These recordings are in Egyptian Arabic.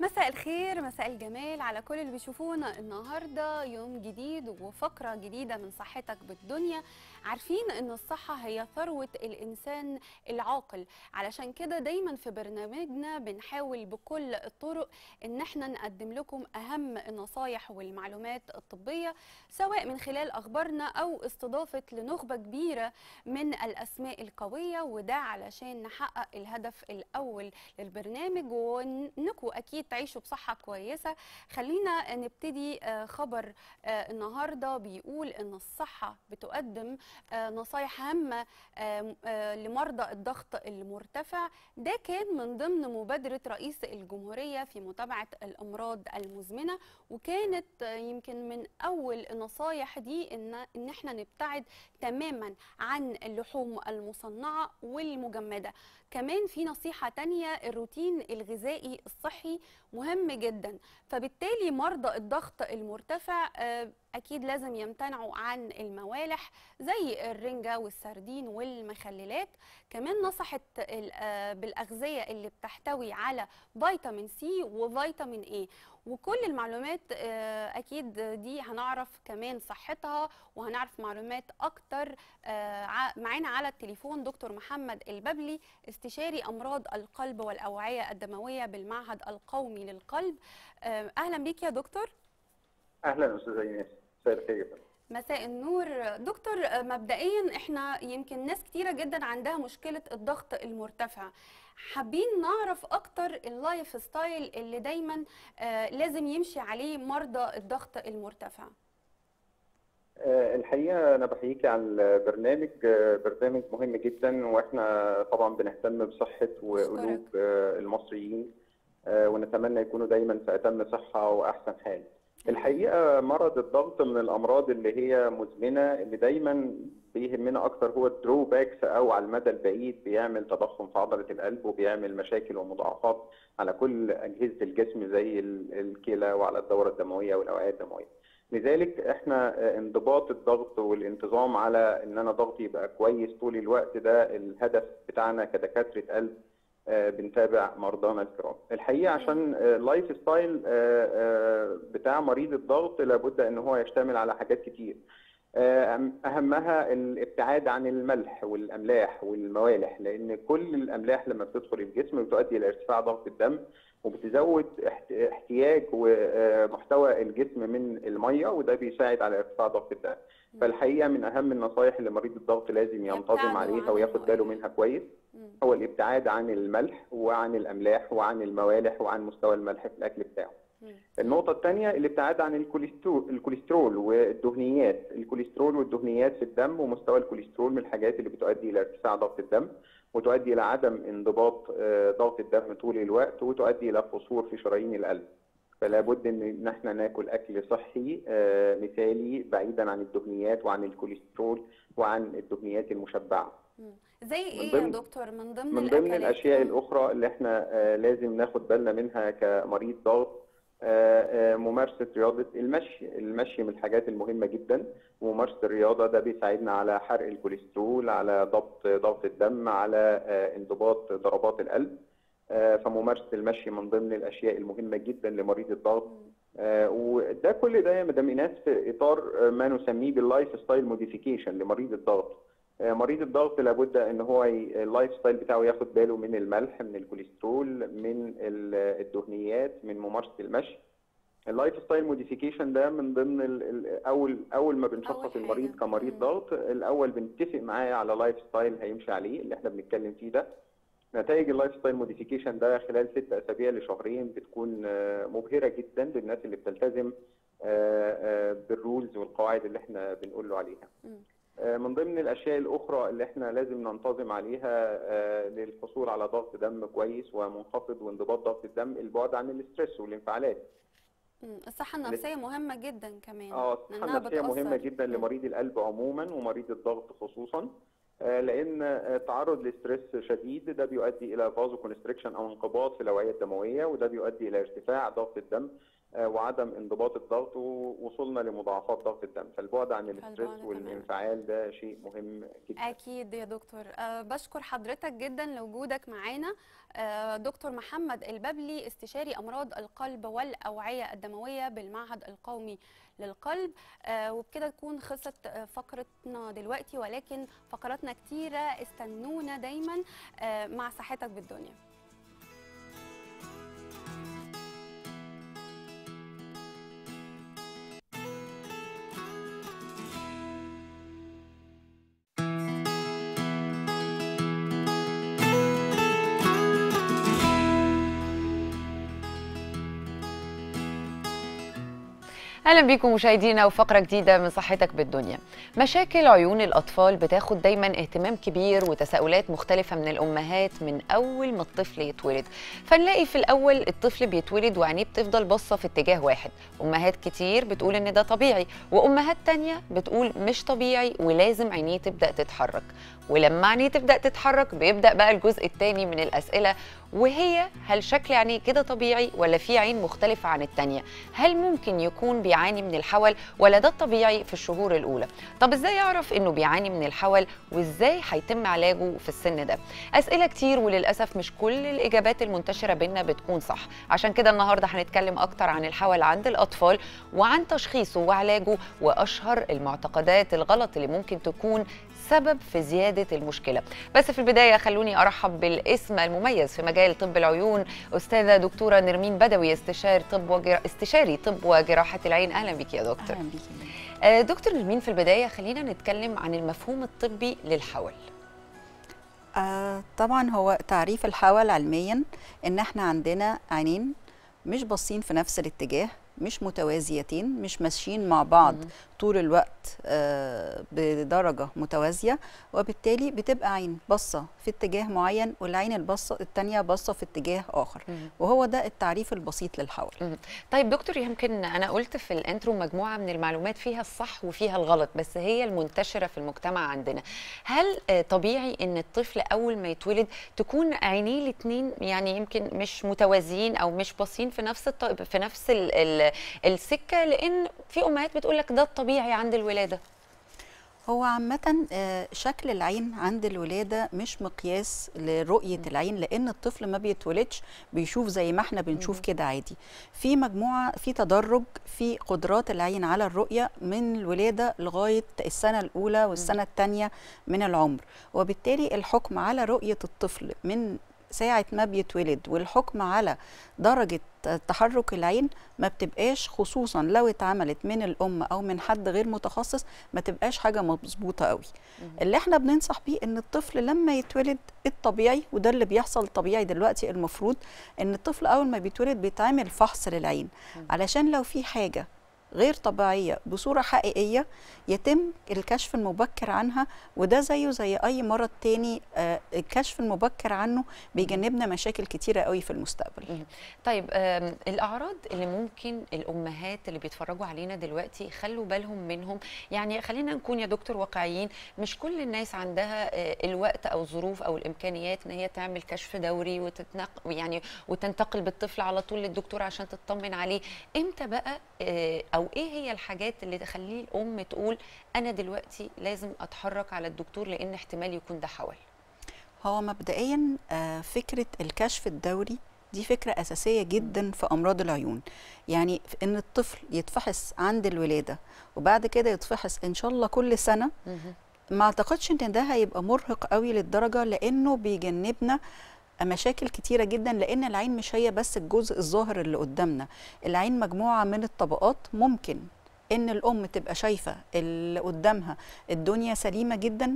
مساء الخير مساء الجمال على كل اللي بيشوفونا النهارده يوم جديد وفقره جديده من صحتك بالدنيا عارفين ان الصحه هي ثروه الانسان العاقل علشان كده دايما في برنامجنا بنحاول بكل الطرق ان احنا نقدم لكم اهم النصايح والمعلومات الطبيه سواء من خلال اخبارنا او استضافه لنخبه كبيره من الاسماء القويه وده علشان نحقق الهدف الاول للبرنامج وانكم اكيد تعيشوا بصحه كويسه خلينا نبتدي آه، خبر آه، النهارده بيقول ان الصحه بتقدم آه، نصايح هامه آه، آه، لمرضى الضغط المرتفع ده كان من ضمن مبادره رئيس الجمهوريه في متابعه الامراض المزمنه وكانت آه، يمكن من اول النصايح دي ان ان احنا نبتعد تماما عن اللحوم المصنعه والمجمده كمان في نصيحة تانية الروتين الغذائي الصحي مهم جدا فبالتالي مرضى الضغط المرتفع آه، أكيد لازم يمتنعوا عن الموالح زي الرنجة والسردين والمخللات كمان نصحت ال- آه، بالأغذية اللي بتحتوي على فيتامين سي وفيتامين اي وكل المعلومات آه، أكيد دي هنعرف كمان صحتها وهنعرف معلومات أكتر آه، ع- معانا على التليفون دكتور محمد الببلي استشاري امراض القلب والاوعيه الدمويه بالمعهد القومي للقلب آه، اهلا بيك يا دكتور اهلا استاذه ايناس مساء الخير يا فندم. مساء النور دكتور آه، مبدئيا احنا يمكن ناس كتيره جدا عندها مشكله الضغط المرتفع حابين نعرف اكتر اللايف ستايل اللي دايما آه، لازم يمشي عليه مرضى الضغط المرتفع آه، الحقيقه انا بحييكي على البرنامج آه، برنامج مهم جدا واحنا طبعا بنهتم بصحه وقلوب آه، المصريين آه، ونتمنى يكونوا دايما في اتم صحه واحسن حال. الحقيقه مرض الضغط من الامراض اللي هي مزمنه اللي دايما بيهمنا اكتر هو الدرو باكس او على المدى البعيد بيعمل تضخم في عضله القلب وبيعمل مشاكل ومضاعفات على كل اجهزه الجسم زي ال- الكلى وعلى الدوره الدمويه والاوعيه الدمويه. لذلك احنا آه، انضباط الضغط والانتظام على ان انا ضغطي يبقى كويس طول الوقت ده الهدف بتاعنا كدكاتره قلب آه، بنتابع مرضانا الكرام. الحقيقه عشان اللايف ستايل بتاع مريض الضغط لابد ان هو يشتمل على حاجات كتير. آه، أهم- اهمها الابتعاد عن الملح والاملاح والموالح لان كل الاملاح لما بتدخل الجسم بتؤدي الى ارتفاع ضغط الدم وبتزود احت- احتياج ومحتوى الجسم من الميه وده بيساعد على ارتفاع ضغط الدم. فالحقيقه من اهم النصائح اللي مريض الضغط لازم ينتظم يبتعدوا عليها عن وياخد باله الموالح. منها كويس مم. هو الابتعاد عن الملح وعن الاملاح وعن الموالح وعن مستوى الملح في الاكل بتاعه. مم. النقطة الثانية الابتعاد عن الكوليسترول الكوليسترول والدهنيات، الكوليسترول والدهنيات في الدم ومستوى الكوليسترول من الحاجات اللي بتؤدي إلى ارتفاع ضغط الدم وتؤدي إلى عدم انضباط آه، ضغط الدم طول الوقت وتؤدي إلى قصور في شرايين القلب. فلا بد ان إن احنا ناكل اكل صحي آه، مثالي بعيدا عن الدهنيات وعن الكوليسترول وعن الدهنيات المشبعه. مم. زي من ايه يا ضمن- دكتور من ضمن من ضمن الأكلات؟ الاشياء آه. الاخرى اللي احنا آه، لازم ناخد بالنا منها كمريض ضغط آه، آه، ممارسه رياضه المشي، المشي من الحاجات المهمه جدا وممارسه الرياضه ده بيساعدنا على حرق الكوليسترول، على ضبط ضغط الدم، على آه، انضباط ضربات القلب. آه، فممارسه المشي من ضمن الاشياء المهمه جدا لمريض الضغط مم. آه، وده كل ده يا مدام ايناس في اطار آه، ما نسميه باللايف ستايل موديفيكيشن لمريض الضغط. آه، مريض الضغط لابد ان هو ي- اللايف ستايل بتاعه ياخد باله من الملح من الكوليسترول من ال- الدهنيات من ممارسه المشي اللايف ستايل موديفيكيشن ده من ضمن ال- ال- اول اول ما أول بنشخص حاجة. المريض كمريض مم. ضغط الاول بنتفق معاه على لايف ستايل هيمشي عليه اللي احنا بنتكلم فيه ده نتائج اللايف ستايل موديفيكيشن ده خلال ست اسابيع لشهرين بتكون آه، مبهره جدا للناس اللي بتلتزم آه، آه، بالرولز والقواعد اللي احنا بنقول له عليها مم. آه، من ضمن الاشياء الاخرى اللي احنا لازم ننتظم عليها آه، للحصول على ضغط دم كويس ومنخفض وانضباط ضغط الدم البعد عن الاسترس والانفعالات مم. الصحة النفسية مهمة جدا كمان اه الصحه لأنها النفسيه بتأثر. مهمه جدا مم. لمريض القلب عموما ومريض الضغط خصوصا آه، لان آه، التعرض لستريس شديد ده بيؤدي الى فازو كونستريكشن او انقباض في الاوعيه الدمويه وده بيؤدي الى ارتفاع ضغط الدم وعدم انضباط الضغط ووصولنا لمضاعفات ضغط الدم فالبعد عن الاسترس فالبعد تماماً. والانفعال ده شيء مهم جدا أكيد يا دكتور أه بشكر حضرتك جدا لوجودك معانا أه دكتور محمد الببلي استشاري أمراض القلب والأوعية الدموية بالمعهد القومي للقلب أه وبكده تكون خلصت آه، فقرتنا دلوقتي ولكن فقراتنا كتيرة استنونا دايما أه مع صحتك بالدنيا اهلا بيكم مشاهدينا وفقره جديده من صحتك بالدنيا مشاكل عيون الاطفال بتاخد دايما اهتمام كبير وتساؤلات مختلفه من الامهات من اول ما الطفل يتولد فنلاقي في الاول الطفل بيتولد وعينيه بتفضل باصه في اتجاه واحد امهات كتير بتقول ان ده طبيعي وامهات تانية بتقول مش طبيعي ولازم عينيه تبدا تتحرك ولما عينيه تبدا تتحرك بيبدا بقى الجزء الثاني من الاسئله وهي هل شكل عينيه كده طبيعي ولا في عين مختلفه عن الثانيه هل ممكن يكون بيعاني من الحول ولا ده الطبيعي في الشهور الاولى طب ازاي يعرف انه بيعاني من الحول وازاي هيتم علاجه في السن ده اسئله كتير وللاسف مش كل الاجابات المنتشره بينا بتكون صح عشان كده النهارده هنتكلم اكتر عن الحول عند الاطفال وعن تشخيصه وعلاجه واشهر المعتقدات الغلط اللي ممكن تكون سبب في زيادة المشكلة بس في البداية خلوني أرحب بالاسم المميز في مجال طب العيون أستاذة دكتورة نرمين بدوي استشاري طب وجرا... استشاري طب وجراحة العين أهلا بك يا دكتور اهلا بيكي آه دكتور نرمين في البداية خلينا نتكلم عن المفهوم الطبي للحول آه طبعا هو تعريف الحول علميا ان احنا عندنا عينين مش باصين في نفس الاتجاه مش متوازيتين مش ماشيين مع بعض مم. طول الوقت آه بدرجة متوازية وبالتالي بتبقى عين باصة في اتجاه معين والعين البصة التانية باصة في اتجاه آخر مم. وهو ده التعريف البسيط للحول طيب دكتور يمكن انا قلت في الانترو مجموعه من المعلومات فيها الصح وفيها الغلط بس هي المنتشره في المجتمع عندنا هل آه، طبيعي ان الطفل اول ما يتولد تكون عينيه الاثنين يعني يمكن مش متوازيين او مش باصين في نفس الط... في نفس ال... ال... السكه لان في امهات بتقول لك ده الطبيعي عند الولاده هو عامة آه، شكل العين عند الولادة مش مقياس لرؤية العين لأن الطفل ما بيتولدش بيشوف زي ما احنا بنشوف كده عادي في مجموعة في تدرج في قدرات العين على الرؤية من الولادة لغاية السنة الأولى والسنة الثانية من العمر وبالتالي الحكم على رؤية الطفل من ساعة ما بيتولد والحكم على درجة تحرك العين ما بتبقاش خصوصا لو اتعملت من الأم أو من حد غير متخصص ما تبقاش حاجة مظبوطة قوي اللي احنا بننصح بيه ان الطفل لما يتولد الطبيعي وده اللي بيحصل طبيعي دلوقتي المفروض ان الطفل اول ما بيتولد بيتعمل فحص للعين علشان لو في حاجة غير طبيعية بصورة حقيقية يتم الكشف المبكر عنها وده زيه زي أي مرض تاني آه، الكشف المبكر عنه بيجنبنا مشاكل كتيرة قوي في المستقبل طيب آم، الاعراض اللي ممكن الامهات اللي بيتفرجوا علينا دلوقتي يخلوا بالهم منهم يعني خلينا نكون يا دكتور واقعيين مش كل الناس عندها آه، الوقت او الظروف او الامكانيات ان هي تعمل كشف دوري وتتنق يعني وتنتقل بالطفل على طول للدكتور عشان تطمن عليه امتى بقى آه، او ايه هي الحاجات اللي تخلي الام تقول انا دلوقتي لازم اتحرك على الدكتور لان احتمال يكون ده حول هو مبدئيا آه، فكرة الكشف الدوري دي فكرة أساسية جدا في أمراض العيون يعني إن الطفل يتفحص عند الولادة وبعد كده يتفحص إن شاء الله كل سنة ما اعتقدش ان ده هيبقى مرهق قوي للدرجه لانه بيجنبنا مشاكل كتيره جدا لان العين مش هي بس الجزء الظاهر اللي قدامنا العين مجموعه من الطبقات ممكن ان الام تبقى شايفه اللي قدامها الدنيا سليمه جدا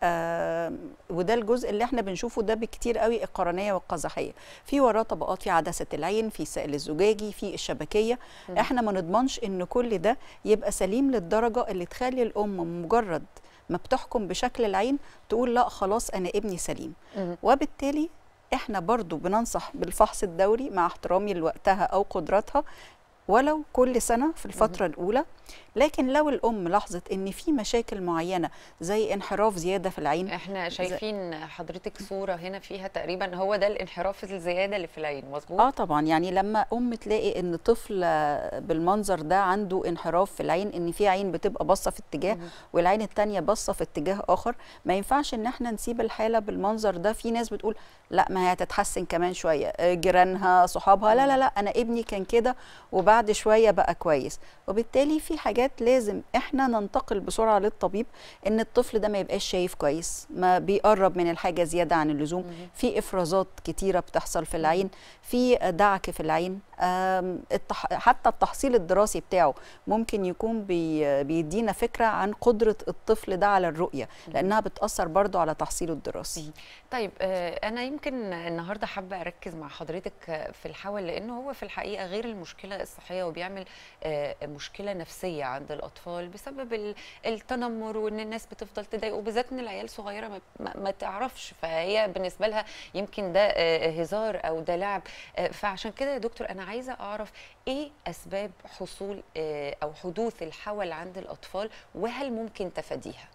آه وده الجزء اللي احنا بنشوفه ده بكتير قوي القرنيه والقزحيه في وراه طبقات في عدسه العين في السائل الزجاجي في الشبكيه مم. احنا ما نضمنش ان كل ده يبقى سليم للدرجه اللي تخلي الام مجرد ما بتحكم بشكل العين تقول لا خلاص انا ابني سليم مم. وبالتالي احنا برضو بننصح بالفحص الدوري مع احترامي لوقتها او قدراتها ولو كل سنه في الفتره الاولى لكن لو الام لاحظت ان في مشاكل معينه زي انحراف زياده في العين احنا شايفين حضرتك صوره هنا فيها تقريبا هو ده الانحراف الزياده اللي في العين مظبوط اه طبعا يعني لما ام تلاقي ان طفل بالمنظر ده عنده انحراف في العين ان في عين بتبقى باصه في اتجاه والعين الثانيه باصه في اتجاه اخر ما ينفعش ان احنا نسيب الحاله بالمنظر ده في ناس بتقول لا ما هي هتتحسن كمان شويه جيرانها صحابها لا لا لا انا ابني كان كده وبعد شويه بقى كويس وبالتالي في حاجات لازم احنا ننتقل بسرعه للطبيب ان الطفل ده ما يبقاش شايف كويس ما بيقرب من الحاجه زياده عن اللزوم في افرازات كتيره بتحصل في العين في دعك في العين التح... حتى التحصيل الدراسي بتاعه ممكن يكون بي... بيدينا فكره عن قدره الطفل ده على الرؤيه لانها بتاثر برضو على تحصيله الدراسي طيب انا يمكن النهارده حابه اركز مع حضرتك في الحول لانه هو في الحقيقه غير المشكله الصحيه وبيعمل مشكله نفسيه عند الاطفال بسبب التنمر وان الناس بتفضل تضايقه بالذات ان العيال صغيره ما, ما تعرفش فهي بالنسبه لها يمكن ده هزار او ده لعب فعشان كده يا دكتور انا عايزه اعرف ايه اسباب حصول او حدوث الحول عند الاطفال وهل ممكن تفاديها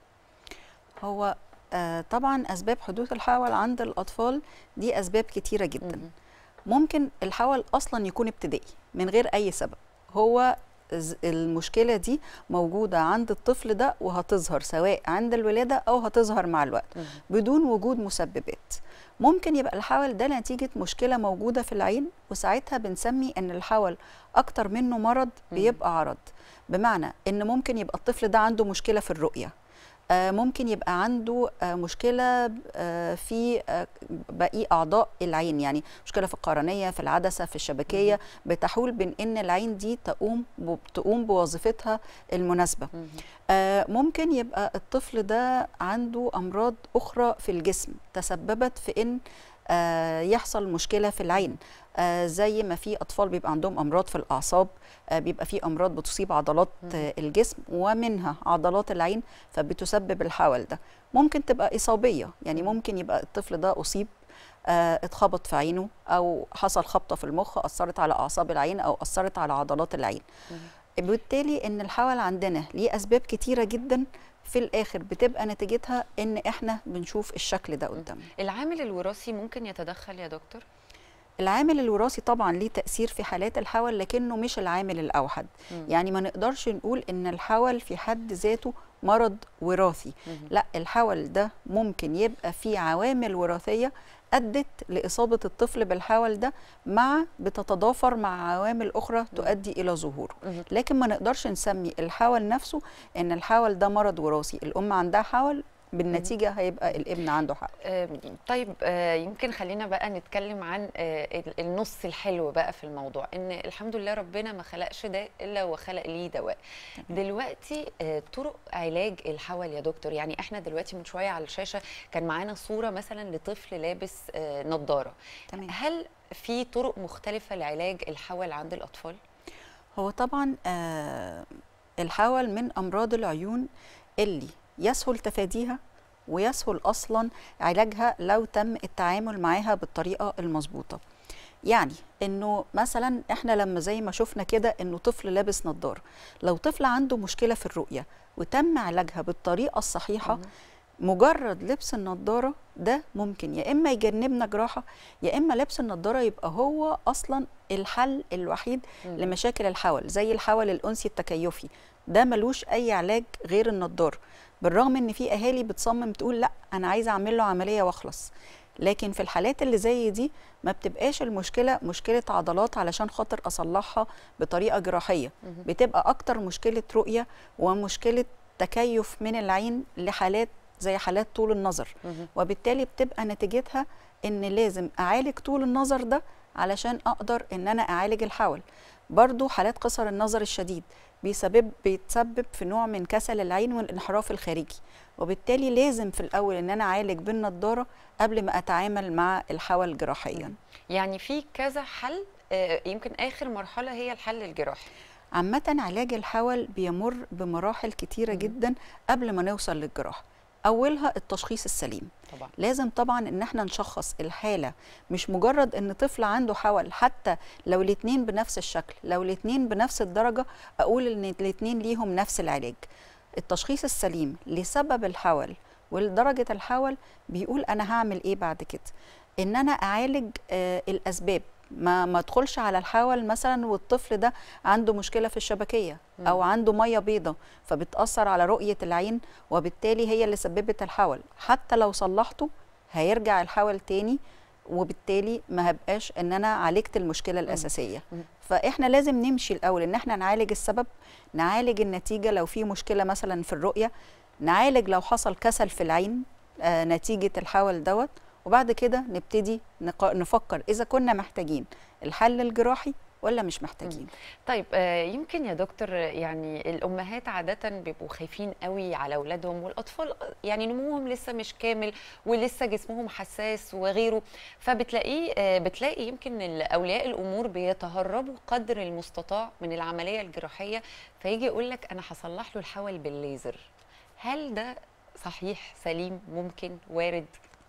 هو آه طبعا اسباب حدوث الحول عند الاطفال دي اسباب كتيره جدا م ممكن الحول اصلا يكون ابتدائي من غير اي سبب هو المشكله دي موجوده عند الطفل ده وهتظهر سواء عند الولاده او هتظهر مع الوقت م بدون وجود مسببات ممكن يبقى الحول ده نتيجه مشكله موجوده في العين وساعتها بنسمي ان الحول اكتر منه مرض بيبقى عرض بمعنى ان ممكن يبقى الطفل ده عنده مشكله في الرؤيه ممكن يبقى عنده مشكله في باقي اعضاء العين يعني مشكله في القرنيه في العدسه في الشبكيه بتحول بين ان العين دي تقوم تقوم بوظيفتها المناسبه ممكن يبقى الطفل ده عنده امراض اخرى في الجسم تسببت في ان يحصل مشكله في العين آه زي ما في اطفال بيبقى عندهم امراض في الاعصاب آه بيبقى في امراض بتصيب عضلات آه الجسم ومنها عضلات العين فبتسبب الحول ده ممكن تبقى اصابيه يعني ممكن يبقى الطفل ده اصيب اتخبط في عينه او حصل خبطه في المخ اثرت على اعصاب العين او اثرت على عضلات العين بالتالي ان الحول عندنا ليه اسباب كتيره جدا في الاخر بتبقى نتيجتها ان احنا بنشوف الشكل ده قدامنا العامل الوراثي ممكن يتدخل يا دكتور العامل الوراثي طبعا ليه تاثير في حالات الحول لكنه مش العامل الاوحد مم. يعني ما نقدرش نقول ان الحول في حد ذاته مرض وراثي مم. لا الحول ده ممكن يبقى فيه عوامل وراثيه ادت لاصابه الطفل بالحول ده مع بتتضافر مع عوامل اخرى تؤدي الى ظهوره لكن ما نقدرش نسمي الحول نفسه ان الحول ده مرض وراثي الام عندها حول بالنتيجه هيبقى الابن عنده حق طيب يمكن خلينا بقى نتكلم عن النص الحلو بقى في الموضوع ان الحمد لله ربنا ما خلقش ده الا وخلق ليه دواء دلوقتي طرق علاج الحول يا دكتور يعني احنا دلوقتي من شويه على الشاشه كان معانا صوره مثلا لطفل لابس نظاره هل في طرق مختلفه لعلاج الحول عند الاطفال هو طبعا آه الحول من امراض العيون اللي يسهل تفاديها ويسهل اصلا علاجها لو تم التعامل معاها بالطريقه المظبوطه يعني انه مثلا احنا لما زي ما شفنا كده انه طفل لابس نظاره لو طفل عنده مشكله في الرؤيه وتم علاجها بالطريقه الصحيحه مجرد لبس النضاره ده ممكن يا اما يجنبنا جراحه يا اما لبس النضاره يبقى هو اصلا الحل الوحيد مم. لمشاكل الحول زي الحول الانسي التكيفي ده ملوش اي علاج غير النضاره بالرغم ان في اهالي بتصمم تقول لا انا عايزه اعمل له عمليه واخلص لكن في الحالات اللي زي دي ما بتبقاش المشكله مشكله عضلات علشان خاطر اصلحها بطريقه جراحيه بتبقى اكتر مشكله رؤيه ومشكله تكيف من العين لحالات زي حالات طول النظر وبالتالي بتبقى نتيجتها ان لازم اعالج طول النظر ده علشان اقدر ان انا اعالج الحول برضو حالات قصر النظر الشديد بيسبب بيتسبب في نوع من كسل العين والانحراف الخارجي وبالتالي لازم في الاول ان انا اعالج بالنضاره قبل ما اتعامل مع الحول جراحيا يعني في كذا حل يمكن اخر مرحله هي الحل الجراحي عامه علاج الحول بيمر بمراحل كتيره جدا قبل ما نوصل للجراحه اولها التشخيص السليم طبعا لازم طبعا ان احنا نشخص الحاله مش مجرد ان طفل عنده حول حتى لو الاثنين بنفس الشكل لو الاثنين بنفس الدرجه اقول ان الاثنين ليهم نفس العلاج التشخيص السليم لسبب الحول ولدرجه الحول بيقول انا هعمل ايه بعد كده ان انا اعالج آه الاسباب ما ما ادخلش على الحول مثلا والطفل ده عنده مشكله في الشبكيه او عنده ميه بيضة فبتاثر على رؤيه العين وبالتالي هي اللي سببت الحول حتى لو صلحته هيرجع الحول تاني وبالتالي ما هبقاش ان انا عالجت المشكله الاساسيه فاحنا لازم نمشي الاول ان احنا نعالج السبب نعالج النتيجه لو في مشكله مثلا في الرؤيه نعالج لو حصل كسل في العين آه نتيجه الحول دوت وبعد كده نبتدي نفكر اذا كنا محتاجين الحل الجراحي ولا مش محتاجين طيب آه يمكن يا دكتور يعني الامهات عاده بيبقوا خايفين قوي على اولادهم والاطفال يعني نموهم لسه مش كامل ولسه جسمهم حساس وغيره فبتلاقيه آه بتلاقي يمكن اولياء الامور بيتهربوا قدر المستطاع من العمليه الجراحيه فيجي يقول لك انا هصلح له الحول بالليزر هل ده صحيح سليم ممكن وارد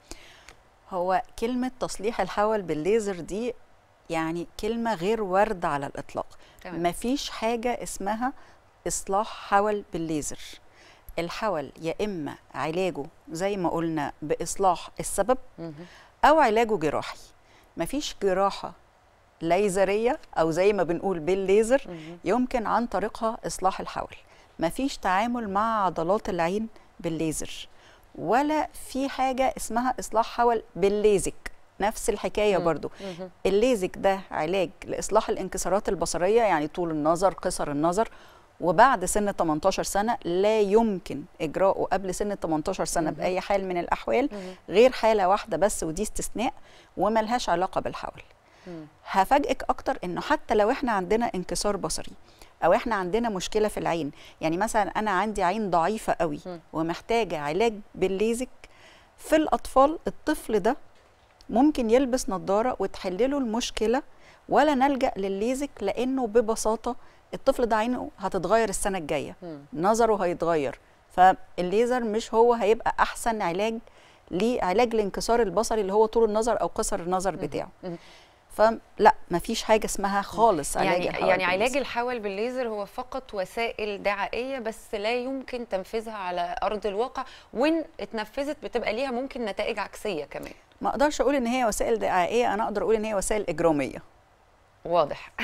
هو كلمة تصليح الحول بالليزر دي يعني كلمة غير واردة على الإطلاق تمام. مفيش حاجة اسمها إصلاح حول بالليزر الحول يا إما علاجه زي ما قلنا بإصلاح السبب مهم. أو علاجه جراحي مفيش جراحة ليزرية أو زي ما بنقول بالليزر مهم. يمكن عن طريقها إصلاح الحول مفيش تعامل مع عضلات العين بالليزر ولا في حاجة اسمها إصلاح حول بالليزك نفس الحكاية مم. برضو مهم. الليزك ده علاج لإصلاح الانكسارات البصرية يعني طول النظر قصر النظر وبعد سن 18 سنة لا يمكن إجراؤه قبل سن 18 سنة مهم. بأي حال من الأحوال مهم. غير حالة واحدة بس ودي استثناء وملهاش علاقة بالحول مم. هفاجئك اكتر انه حتى لو احنا عندنا انكسار بصري او احنا عندنا مشكله في العين يعني مثلا انا عندي عين ضعيفه قوي مم. ومحتاجه علاج بالليزك في الاطفال الطفل ده ممكن يلبس نظاره وتحلله المشكله ولا نلجا للليزك لانه ببساطه الطفل ده عينه هتتغير السنه الجايه مم. نظره هيتغير فالليزر مش هو هيبقى احسن علاج لعلاج الانكسار البصري اللي هو طول النظر او قصر النظر بتاعه مم. فلا مفيش حاجه اسمها خالص علاج يعني الحول يعني علاج بالليزر. الحول بالليزر هو فقط وسائل دعائيه بس لا يمكن تنفيذها على ارض الواقع وان اتنفذت بتبقى ليها ممكن نتائج عكسيه كمان ما اقدرش اقول ان هي وسائل دعائيه انا اقدر اقول ان هي وسائل اجراميه واضح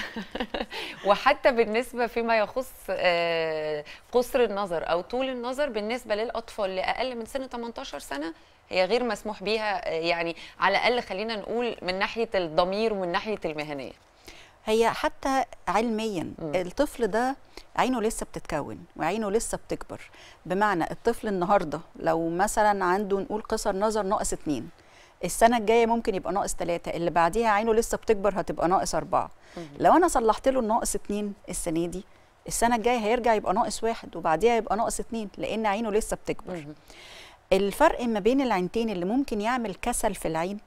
وحتى بالنسبه فيما يخص آه، قصر النظر او طول النظر بالنسبه للاطفال لاقل من سن 18 سنه هي غير مسموح بيها آه، يعني على الاقل خلينا نقول من ناحيه الضمير ومن ناحيه المهنيه هي حتى علميا مم. الطفل ده عينه لسه بتتكون وعينه لسه بتكبر بمعنى الطفل النهارده لو مثلا عنده نقول قصر نظر ناقص اتنين السنة الجاية ممكن يبقى ناقص ثلاثة اللي بعديها عينه لسه بتكبر هتبقى ناقص أربعة لو أنا صلحت له الناقص اتنين السنة دي السنة الجاية هيرجع يبقى ناقص واحد وبعديها يبقى ناقص اتنين لأن عينه لسه بتكبر مهم. الفرق ما بين العينتين اللي ممكن يعمل كسل في العين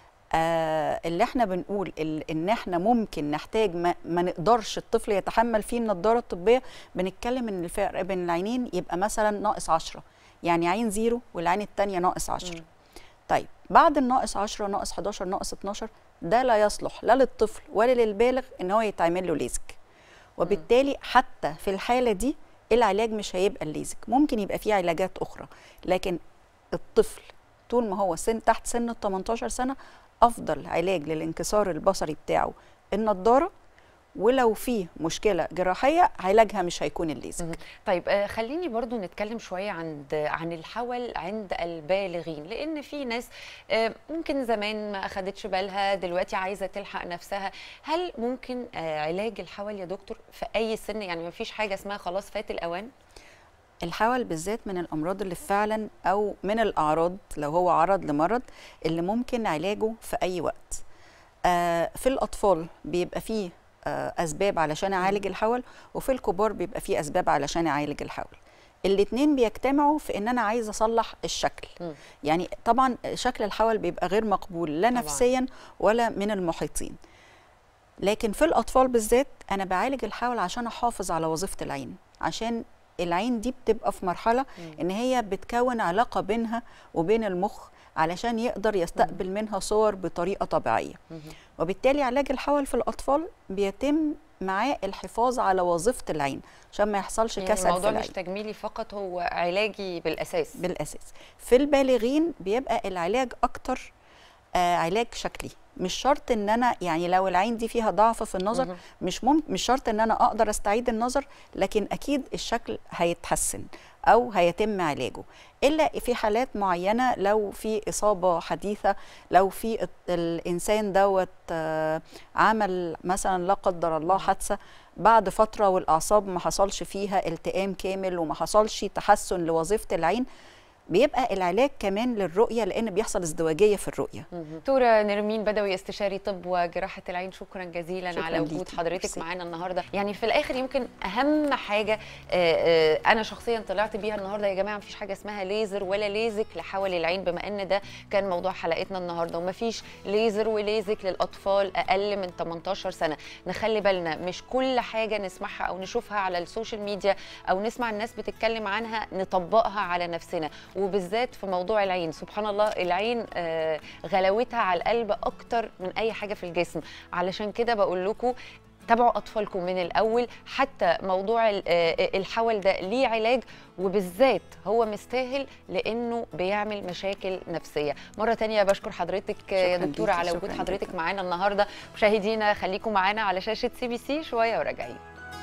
آه اللي احنا بنقول ال- ان احنا ممكن نحتاج ما, ما نقدرش الطفل يتحمل فيه النضاره الطبيه بنتكلم ان الفرق بين العينين يبقى مثلا ناقص 10 يعني عين زيرو والعين الثانيه ناقص 10 مم. طيب بعد الناقص 10 ناقص 11 ناقص 12 ده لا يصلح لا للطفل ولا للبالغ ان هو يتعمل له ليزك وبالتالي حتى في الحاله دي العلاج مش هيبقى الليزك ممكن يبقى فيه علاجات اخرى لكن الطفل طول ما هو سن تحت سن ال 18 سنه افضل علاج للانكسار البصري بتاعه النضاره ولو فيه مشكله جراحيه علاجها مش هيكون الليزك مهم. طيب آه، خليني برضو نتكلم شوية عند عن الحول عند البالغين لأن في ناس آه، ممكن زمان ما أخدتش بالها دلوقتي عايزة تلحق نفسها هل ممكن آه، علاج الحول يا دكتور في أي سن يعني ما فيش حاجة اسمها خلاص فات الأوان الحول بالذات من الامراض اللي فعلا او من الاعراض لو هو عرض لمرض اللي ممكن علاجه في اي وقت آه في الاطفال بيبقى فيه آه اسباب علشان اعالج الحول وفي الكبار بيبقى فيه اسباب علشان اعالج الحول الاتنين بيجتمعوا في ان انا عايزه اصلح الشكل مم. يعني طبعا شكل الحول بيبقى غير مقبول لا طبعاً. نفسيا ولا من المحيطين لكن في الاطفال بالذات انا بعالج الحول عشان احافظ على وظيفه العين عشان العين دي بتبقى في مرحله ان هي بتكون علاقه بينها وبين المخ علشان يقدر يستقبل منها صور بطريقه طبيعيه وبالتالي علاج الحول في الاطفال بيتم معاه الحفاظ على وظيفه العين عشان ما يحصلش يعني كسل في الموضوع العين مش تجميلي فقط هو علاجي بالاساس بالاساس في البالغين بيبقى العلاج اكتر آه علاج شكلي مش شرط ان انا يعني لو العين دي فيها ضعف في النظر مهم. مش ممكن مش شرط ان انا اقدر استعيد النظر لكن اكيد الشكل هيتحسن او هيتم علاجه الا في حالات معينه لو في اصابه حديثه لو في الت- الانسان دوت آه، عمل مثلا لا قدر الله حادثه بعد فتره والاعصاب ما حصلش فيها التئام كامل وما حصلش تحسن لوظيفه العين بيبقى العلاج كمان للرؤيه لان بيحصل ازدواجيه في الرؤيه دكتوره نرمين بدوي استشاري طب وجراحه العين شكرا جزيلا شكراً على وجود ليكي. حضرتك ميرسي. معانا النهارده يعني في الاخر يمكن اهم حاجه آه، آه، انا شخصيا طلعت بيها النهارده يا جماعه مفيش حاجه اسمها ليزر ولا ليزك لحول العين بما ان ده كان موضوع حلقتنا النهارده ومفيش ليزر وليزك للاطفال اقل من 18 سنه نخلي بالنا مش كل حاجه نسمعها او نشوفها على السوشيال ميديا او نسمع الناس بتتكلم عنها نطبقها على نفسنا وبالذات في موضوع العين سبحان الله العين آه، غلاوتها على القلب اكتر من اي حاجه في الجسم علشان كده بقول لكم تابعوا اطفالكم من الاول حتى موضوع ال- آه، الحول ده ليه علاج وبالذات هو مستاهل لانه بيعمل مشاكل نفسيه مره تانية بشكر حضرتك يا شكراً دكتوره ليكي، على شكراً وجود حضرتك جداً. معانا النهارده مشاهدينا خليكم معانا على شاشه سي بي سي شويه وراجعين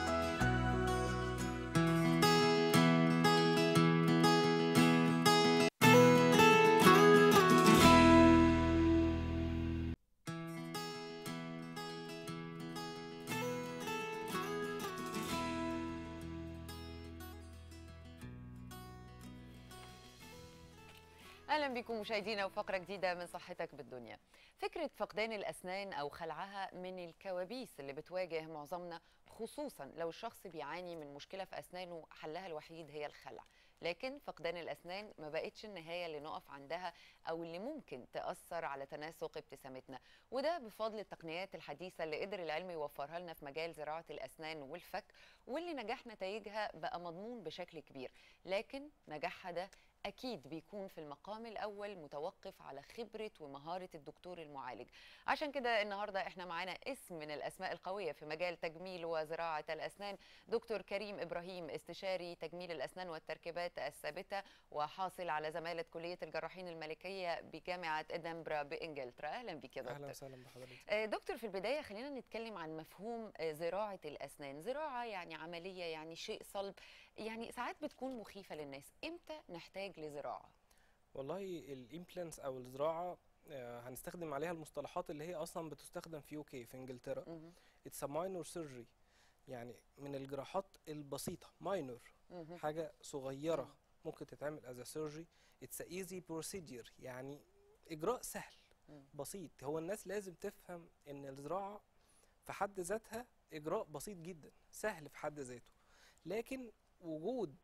اهلا بكم مشاهدينا وفقره جديده من صحتك بالدنيا فكره فقدان الاسنان او خلعها من الكوابيس اللي بتواجه معظمنا خصوصا لو الشخص بيعاني من مشكله في اسنانه حلها الوحيد هي الخلع لكن فقدان الاسنان ما بقتش النهايه اللي نقف عندها او اللي ممكن تاثر على تناسق ابتسامتنا وده بفضل التقنيات الحديثه اللي قدر العلم يوفرها لنا في مجال زراعه الاسنان والفك واللي نجاح نتائجها بقى مضمون بشكل كبير لكن نجاحها ده أكيد بيكون في المقام الأول متوقف على خبرة ومهارة الدكتور المعالج عشان كده النهاردة إحنا معانا اسم من الأسماء القوية في مجال تجميل وزراعة الأسنان دكتور كريم إبراهيم استشاري تجميل الأسنان والتركيبات الثابتة وحاصل على زمالة كلية الجراحين الملكية بجامعة إدنبرا بإنجلترا أهلا بك يا اهلا دكتور وسهلا بحضرتك آه، دكتور في البداية خلينا نتكلم عن مفهوم آه، زراعة الأسنان زراعة يعني عملية يعني شيء صلب يعني ساعات بتكون مخيفة للناس إمتى نحتاج لزراعة؟ والله الامبلانتس او الزراعه آه، هنستخدم عليها المصطلحات اللي هي اصلا بتستخدم في يوكي في انجلترا مهم. اتس ماينور سيرجري يعني من الجراحات البسيطه ماينور مهم. حاجه صغيره ممكن تتعمل از سيرجري اتس ايزي بروسيدير يعني اجراء سهل مم. بسيط هو الناس لازم تفهم ان الزراعه في حد ذاتها اجراء بسيط جدا سهل في حد ذاته لكن وجود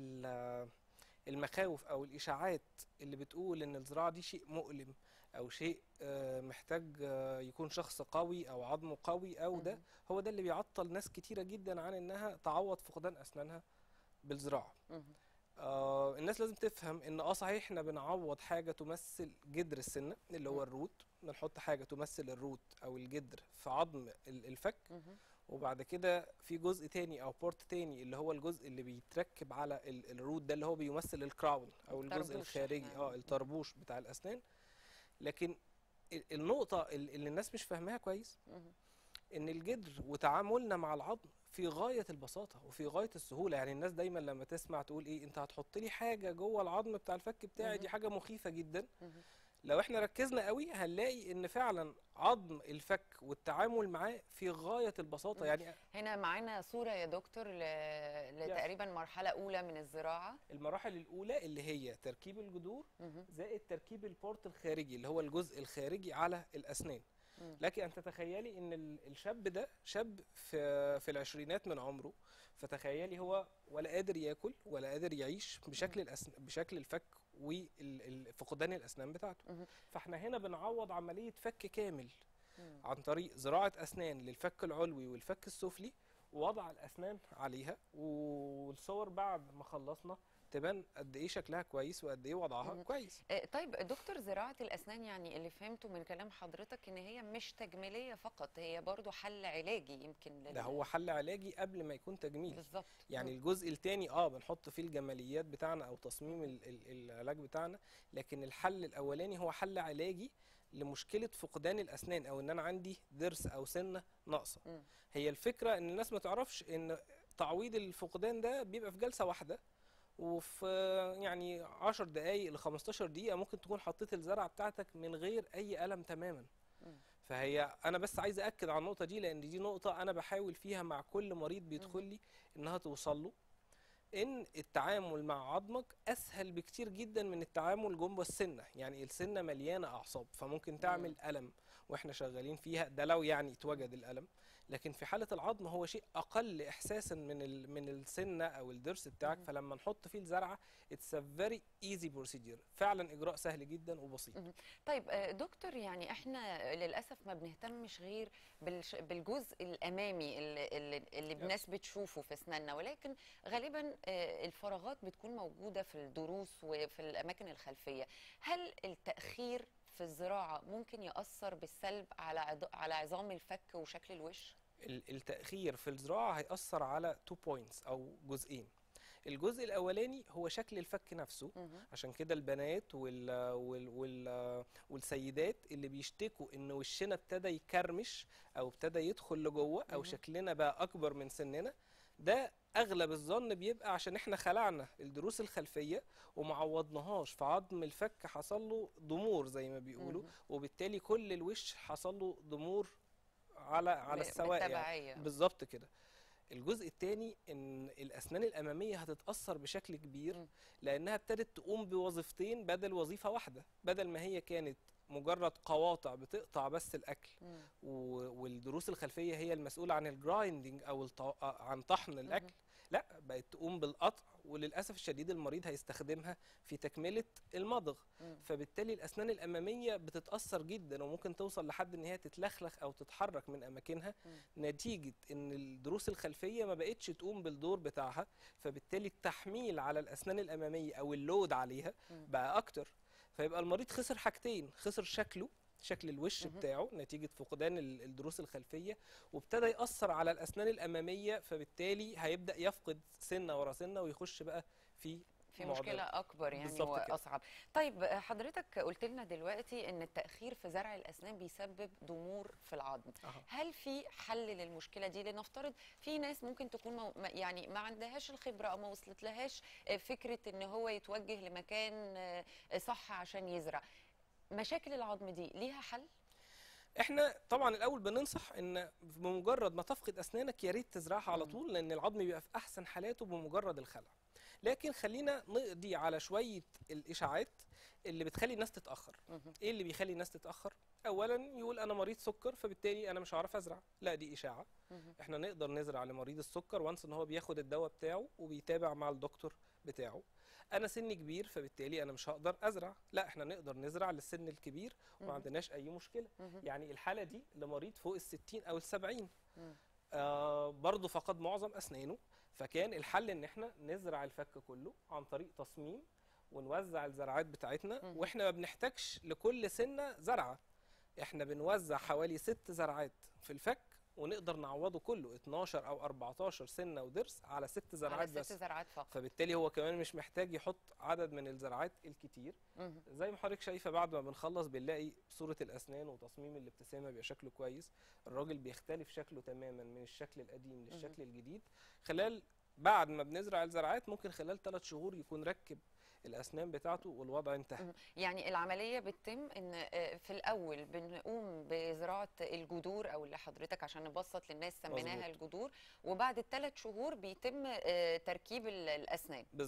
ال- المخاوف او الاشاعات اللي بتقول ان الزراعه دي شيء مؤلم او شيء آه، محتاج آه، يكون شخص قوي او عظمه قوي او ده مهم. هو ده اللي بيعطل ناس كتيره جدا عن انها تعوض فقدان اسنانها بالزراعه مهم. آه الناس لازم تفهم ان اه صحيح احنا بنعوض حاجه تمثل جدر السنه اللي هو مم. الروت بنحط حاجه تمثل الروت او الجدر في عظم ال- الفك مهم. وبعد كده في جزء تاني او بورت تاني اللي هو الجزء اللي بيتركب على ال- الروت ده اللي هو بيمثل الكراون او الجزء الطربوش الخارجي إحنا- اه الطربوش بتاع الاسنان لكن ال- النقطه ال- اللي الناس مش فاهماها كويس مهم. ان الجدر وتعاملنا مع العظم في غايه البساطه وفي غايه السهوله يعني الناس دايما لما تسمع تقول ايه انت هتحط لي حاجه جوه العظم بتاع الفك بتاعي دي مهم. حاجه مخيفه جدا مهم. لو احنا ركزنا قوي هنلاقي ان فعلا عظم الفك والتعامل معاه في غايه البساطه مم. يعني هنا معانا صورة يا دكتور ل... لتقريبا مرحلة أولى من الزراعة المراحل الاولى اللي هي تركيب الجذور مهم. زائد تركيب البورت الخارجي اللي هو الجزء الخارجي على الاسنان مم. لك ان تتخيلي ان ال- الشاب ده شاب في في العشرينات من عمره فتخيلي هو ولا قادر ياكل ولا قادر يعيش بشكل الأسن... بشكل الفك وفقدان الاسنان بتاعته مهم. فاحنا هنا بنعوض عمليه فك كامل مم. عن طريق زراعه اسنان للفك العلوي والفك السفلي ووضع الاسنان عليها والصور بعد ما خلصنا تبان قد ايه شكلها كويس وقد ايه وضعها مم. كويس آه، طيب دكتور زراعة الأسنان يعني اللي فهمته من كلام حضرتك إن هي مش تجميلية فقط هي برضو حل علاجي يمكن لل... ده هو حل علاجي قبل ما يكون تجميل بالظبط يعني مم. الجزء التاني اه بنحط فيه الجماليات بتاعنا او تصميم ال- ال- العلاج بتاعنا لكن الحل الاولاني هو حل علاجي لمشكله فقدان الاسنان او ان انا عندي ضرس او سنه ناقصه مم. هي الفكره ان الناس ما تعرفش ان تعويض الفقدان ده بيبقى في جلسه واحده وفي يعني 10 دقائق ل 15 دقيقه ممكن تكون حطيت الزرعه بتاعتك من غير اي الم تماما مم. فهي انا بس عايز اكد على النقطه دي لان دي نقطه انا بحاول فيها مع كل مريض بيدخل لي انها توصل له ان التعامل مع عظمك اسهل بكتير جدا من التعامل جوه السنه يعني السنه مليانه اعصاب فممكن تعمل الم واحنا شغالين فيها ده لو يعني اتوجد الالم لكن في حاله العظم هو شيء اقل احساسا من ال- من السنه او الضرس بتاعك فلما نحط فيه الزرعه اتس ا فيري ايزي بروسيدير فعلا اجراء سهل جدا وبسيط طيب آه، دكتور يعني احنا للاسف ما بنهتمش غير بالش- بالجزء الامامي اللي, اللي, اللي الناس بتشوفه في اسناننا ولكن غالبا آه، الفراغات بتكون موجوده في الضروس وفي الاماكن الخلفيه هل التاخير في الزراعه ممكن ياثر بالسلب على عض- على عظام الفك وشكل الوش ال- التأخير في الزراعة هيأثر على تو بوينتس أو جزئين الجزء الأولاني هو شكل الفك نفسه مهم. عشان كده البنات وال وال وال والسيدات اللي بيشتكوا ان وشنا ابتدى يكرمش او ابتدى يدخل لجوه او مهم. شكلنا بقى اكبر من سننا ده اغلب الظن بيبقى عشان احنا خلعنا الضروس الخلفيه وما عوضناهاش فعظم الفك حصل له ضمور زي ما بيقولوا مهم. وبالتالي كل الوش حصل له ضمور على على ب- السواء يعني بالتبعية. بالظبط كده الجزء الثاني ان الاسنان الاماميه هتتاثر بشكل كبير مم. لانها ابتدت تقوم بوظيفتين بدل وظيفه واحده بدل ما هي كانت مجرد قواطع بتقطع بس الاكل مم. و- والضروس الخلفيه هي المسؤوله عن الجرايندنج او الط... عن طحن الاكل لا بقت تقوم بالقطع وللاسف الشديد المريض هيستخدمها في تكمله المضغ مم. فبالتالي الاسنان الاماميه بتتاثر جدا وممكن توصل لحد ان هي تتلخلخ او تتحرك من اماكنها مم. نتيجه ان الضروس الخلفيه ما بقتش تقوم بالدور بتاعها فبالتالي التحميل على الاسنان الاماميه او اللود عليها مم. بقى اكتر فيبقى المريض خسر حاجتين خسر شكله شكل الوش مهم. بتاعه نتيجة فقدان ال- الضروس الخلفية وابتدى يأثر على الأسنان الأمامية فبالتالي هيبدأ يفقد سنة ورا سنة ويخش بقى في في معضلة. مشكلة أكبر يعني بالظبط كده. وأصعب طيب آه، حضرتك قلت لنا دلوقتي إن التأخير في زرع الأسنان بيسبب ضمور في العظم أها. هل في حل للمشكلة دي لنفترض في ناس ممكن تكون مو ما- يعني ما عندهاش الخبرة أو ما وصلت لهاش آه، فكرة إن هو يتوجه لمكان آه، صح عشان يزرع مشاكل العظم دي ليها حل؟ احنا طبعا الاول بننصح ان بمجرد ما تفقد اسنانك يا ريت تزرعها على طول لان العظم بيبقى في احسن حالاته بمجرد الخلع لكن خلينا نقضي على شويه الاشاعات اللي بتخلي الناس تتاخر مهم. ايه اللي بيخلي الناس تتاخر اولا يقول انا مريض سكر فبالتالي انا مش هعرف ازرع لا دي اشاعه مهم. احنا نقدر نزرع لمريض السكر وانس ان هو بياخد الدواء بتاعه وبيتابع مع الدكتور بتاعه انا سني كبير فبالتالي انا مش هقدر ازرع لا احنا نقدر نزرع للسن الكبير وما مهم. عندناش اي مشكله مهم. يعني الحاله دي لمريض فوق الستين او السبعين مم. آه برضه فقد معظم اسنانه فكان الحل ان احنا نزرع الفك كله عن طريق تصميم ونوزع الزرعات بتاعتنا مهم. واحنا ما بنحتاجش لكل سنه زرعه احنا بنوزع حوالي ست زرعات في الفك ونقدر نعوضه كله 12 او 14 سنه وضرس على ست على زرعات ست بس زرعات فقط فبالتالي هو كمان مش محتاج يحط عدد من الزرعات الكتير مهم. زي ما حضرتك شايفه بعد ما بنخلص بنلاقي صوره الاسنان وتصميم الابتسامه بيبقى شكله كويس الراجل بيختلف شكله تماما من الشكل القديم للشكل الجديد خلال بعد ما بنزرع الزرعات ممكن خلال ثلاث شهور يكون ركب الاسنان بتاعته والوضع انتهى مهم. يعني العملية بتتم ان آه، في الاول بنقوم بزراعة الجذور او اللي حضرتك عشان نبسط للناس سميناها مظبوط. الجذور وبعد الثلاث شهور بيتم آه، تركيب ال- الاسنان بالظبط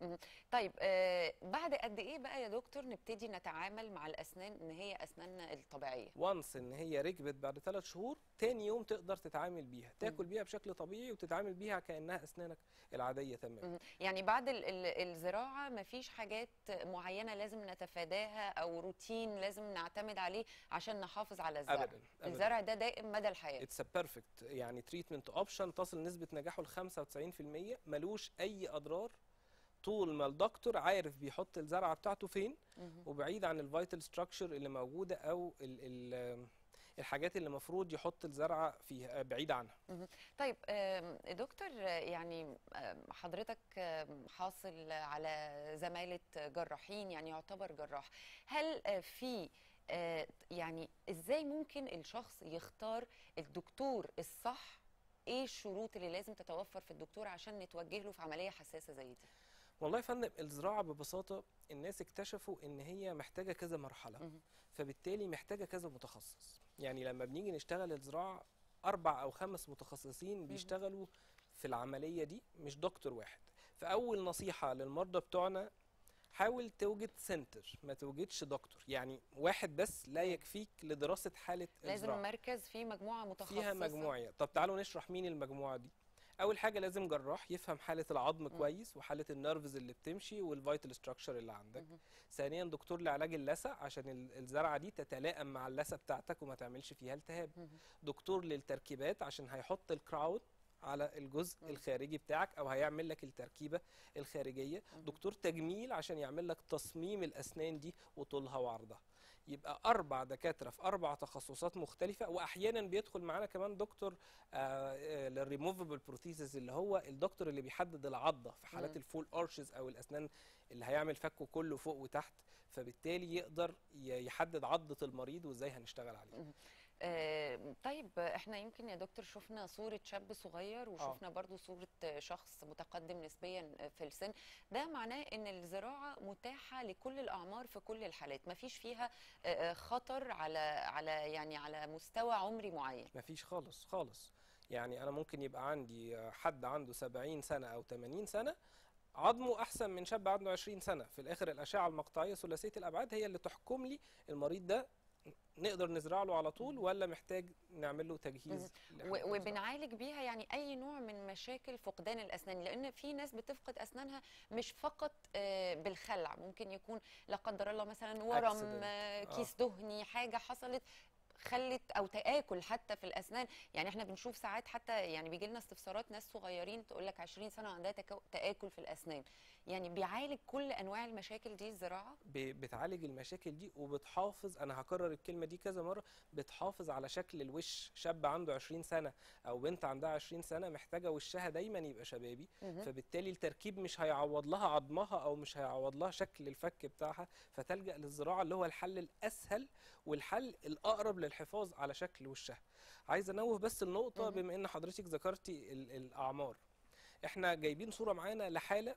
طيب آه بعد قد ايه بقى يا دكتور نبتدي نتعامل مع الاسنان ان هي اسناننا الطبيعيه وانس ان هي ركبت بعد ثلاث شهور تاني يوم تقدر تتعامل بيها تاكل بيها بشكل طبيعي وتتعامل بيها كانها اسنانك العاديه تماما مم. يعني بعد ال ال الزراعه مفيش حاجات معينه لازم نتفاداها او روتين لازم نعتمد عليه عشان نحافظ على الزرع أبداً، أبداً. الزرع ده دائم مدى الحياه اتس بيرفكت يعني تريتمنت اوبشن تصل نسبه نجاحه ل 95% ملوش اي اضرار طول ما الدكتور عارف بيحط الزرعه بتاعته فين وبعيد عن الفيتال ستراكشر اللي موجوده او ال ال الحاجات اللي المفروض يحط الزرعه فيها بعيد عنها مهم. طيب آم، دكتور آه، يعني آم، حضرتك آم، حاصل على زمالة جراحين يعني يعتبر جراح هل آه، في آه، يعني ازاي ممكن الشخص يختار الدكتور الصح ايه الشروط اللي لازم تتوفر في الدكتور عشان نتوجه له في عملية حساسة زي دي والله يا فندم الزراعه ببساطه الناس اكتشفوا ان هي محتاجه كذا مرحله مهم. فبالتالي محتاجه كذا متخصص يعني لما بنيجي نشتغل الزراعه اربع او خمس متخصصين بيشتغلوا في العمليه دي مش دكتور واحد فاول نصيحه للمرضى بتوعنا حاول توجد سنتر ما توجدش دكتور يعني واحد بس لا يكفيك لدراسه حاله لازم الزراعه مركز فيه مجموعة متخصصة فيها مجموعه طب تعالوا نشرح مين المجموعه دي اول حاجه لازم جراح يفهم حاله العظم كويس وحاله النيرفز اللي بتمشي والفيتال ستراكشر اللي عندك ثانيا دكتور لعلاج اللثه عشان ال- الزرعه دي تتلائم مع اللثه بتاعتك وما تعملش فيها التهاب دكتور للتركيبات عشان هيحط الكراون على الجزء الخارجي بتاعك او هيعمل لك التركيبه الخارجيه دكتور تجميل عشان يعمل لك تصميم الاسنان دي وطولها وعرضها يبقى اربع دكاتره في اربع تخصصات مختلفه واحيانا بيدخل معانا كمان دكتور للريموفبل بروثيسز اللي هو الدكتور اللي بيحدد العضه في حالات الفول ارشز او الاسنان اللي هيعمل فكه كله فوق وتحت فبالتالي يقدر ي- يحدد عضه المريض وازاي هنشتغل عليه آه، طيب احنا يمكن يا دكتور شفنا صورة شاب صغير وشفنا برضو صورة شخص متقدم نسبيا في السن ده معناه ان الزراعة متاحة لكل الاعمار في كل الحالات ما فيش فيها آه، آه، خطر على على يعني على مستوى عمري معين مفيش خالص خالص يعني انا ممكن يبقى عندي حد عنده 70 سنه او 80 سنه عظمه احسن من شاب عنده 20 سنه في الاخر الاشعه المقطعيه ثلاثيه الابعاد هي اللي تحكم لي المريض ده نقدر نزرع له على طول ولا محتاج نعمل له تجهيز لحالة و- الزراعة. وبنعالج بيها يعني اي نوع من مشاكل فقدان الاسنان لان في ناس بتفقد اسنانها مش فقط آه، بالخلع ممكن يكون لا قدر الله مثلا ورم Accident. آه، آه. كيس دهني حاجه حصلت خلت او تاكل حتى في الاسنان يعني احنا بنشوف ساعات حتى يعني بيجي لنا استفسارات ناس صغيرين تقول لك 20 سنه عندها تكا- تاكل في الاسنان يعني بيعالج كل انواع المشاكل دي الزراعه ب- بتعالج المشاكل دي وبتحافظ انا هكرر الكلمه دي كذا مره بتحافظ على شكل الوش شاب عنده 20 سنه او بنت عندها 20 سنه محتاجه وشها دايما يبقى شبابي فبالتالي التركيب مش هيعوض لها عظمها او مش هيعوض لها شكل الفك بتاعها فتلجا للزراعه اللي هو الحل الاسهل والحل الاقرب للحفاظ على شكل وشها عايز انوه بس النقطه بما ان حضرتك ذكرتي ال- الاعمار احنا جايبين صوره معانا لحاله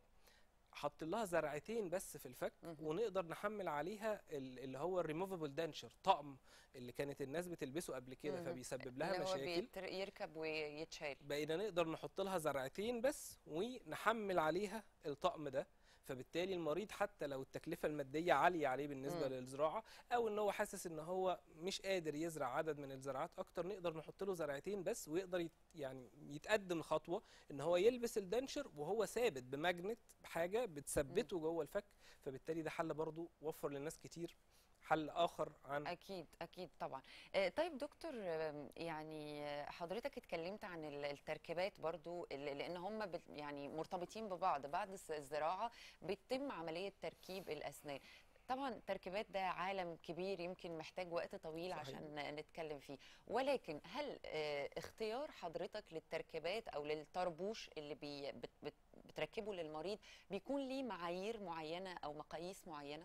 حط لها زرعتين بس في الفك ونقدر نحمل عليها ال- اللي هو الريموفبل دانشر طقم اللي كانت الناس بتلبسه قبل كده فبيسبب لها اللي هو مشاكل بيتر- يركب ويتشال بقينا نقدر نحط لها زرعتين بس ونحمل عليها الطقم ده فبالتالي المريض حتى لو التكلفه الماديه عاليه عليه بالنسبه مم. للزراعه او ان هو حاسس ان هو مش قادر يزرع عدد من الزراعات اكتر نقدر نحط له زرعتين بس ويقدر يت يعني يتقدم خطوه ان هو يلبس الدنشر وهو ثابت بماجنت بحاجه بتثبته جوه الفك فبالتالي ده حل برضو وفر للناس كتير حل اخر عن اكيد اكيد طبعا آه، طيب دكتور آم، يعني آه، حضرتك اتكلمت عن ال- التركيبات برضو اللي- لان هم بت- يعني مرتبطين ببعض بعد الس- الزراعه بيتم عمليه تركيب الاسنان طبعا التركيبات ده عالم كبير يمكن محتاج وقت طويل صحيح. عشان نتكلم فيه ولكن هل آه، اختيار حضرتك للتركيبات او للطربوش اللي بي بت بت بتركبه للمريض بيكون ليه معايير معينه او مقاييس معينه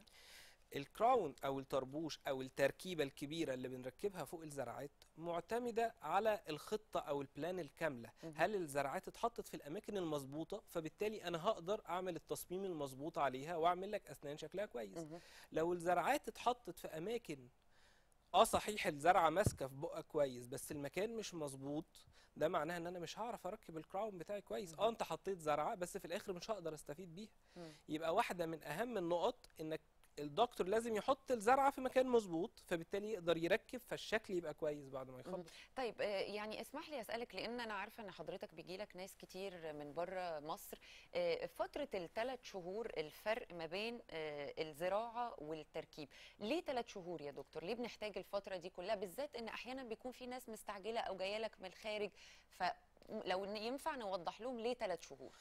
الكراون او الطربوش او التركيبه الكبيره اللي بنركبها فوق الزرعات معتمده على الخطه او البلان الكامله هل الزرعات اتحطت في الاماكن المظبوطه فبالتالي انا هقدر اعمل التصميم المظبوط عليها واعمل لك اسنان شكلها كويس لو الزرعات اتحطت في اماكن اه صحيح الزرعه ماسكه في بقك كويس بس المكان مش مظبوط ده معناها ان انا مش هعرف اركب الكراون بتاعي كويس اه انت حطيت زرعه بس في الاخر مش هقدر استفيد بيها مم. يبقى واحده من اهم النقط انك الدكتور لازم يحط الزرعه في مكان مظبوط فبالتالي يقدر يركب فالشكل يبقى كويس بعد ما يخلص طيب آه، يعني اسمح لي اسالك لان انا عارفه ان حضرتك بيجي لك ناس كتير من بره مصر آه، فتره الثلاث شهور الفرق ما بين آه، الزراعه والتركيب ليه ثلاث شهور يا دكتور ليه بنحتاج الفتره دي كلها بالذات ان احيانا بيكون في ناس مستعجله او جايه لك من الخارج فلو إن ينفع نوضح لهم ليه ثلاث شهور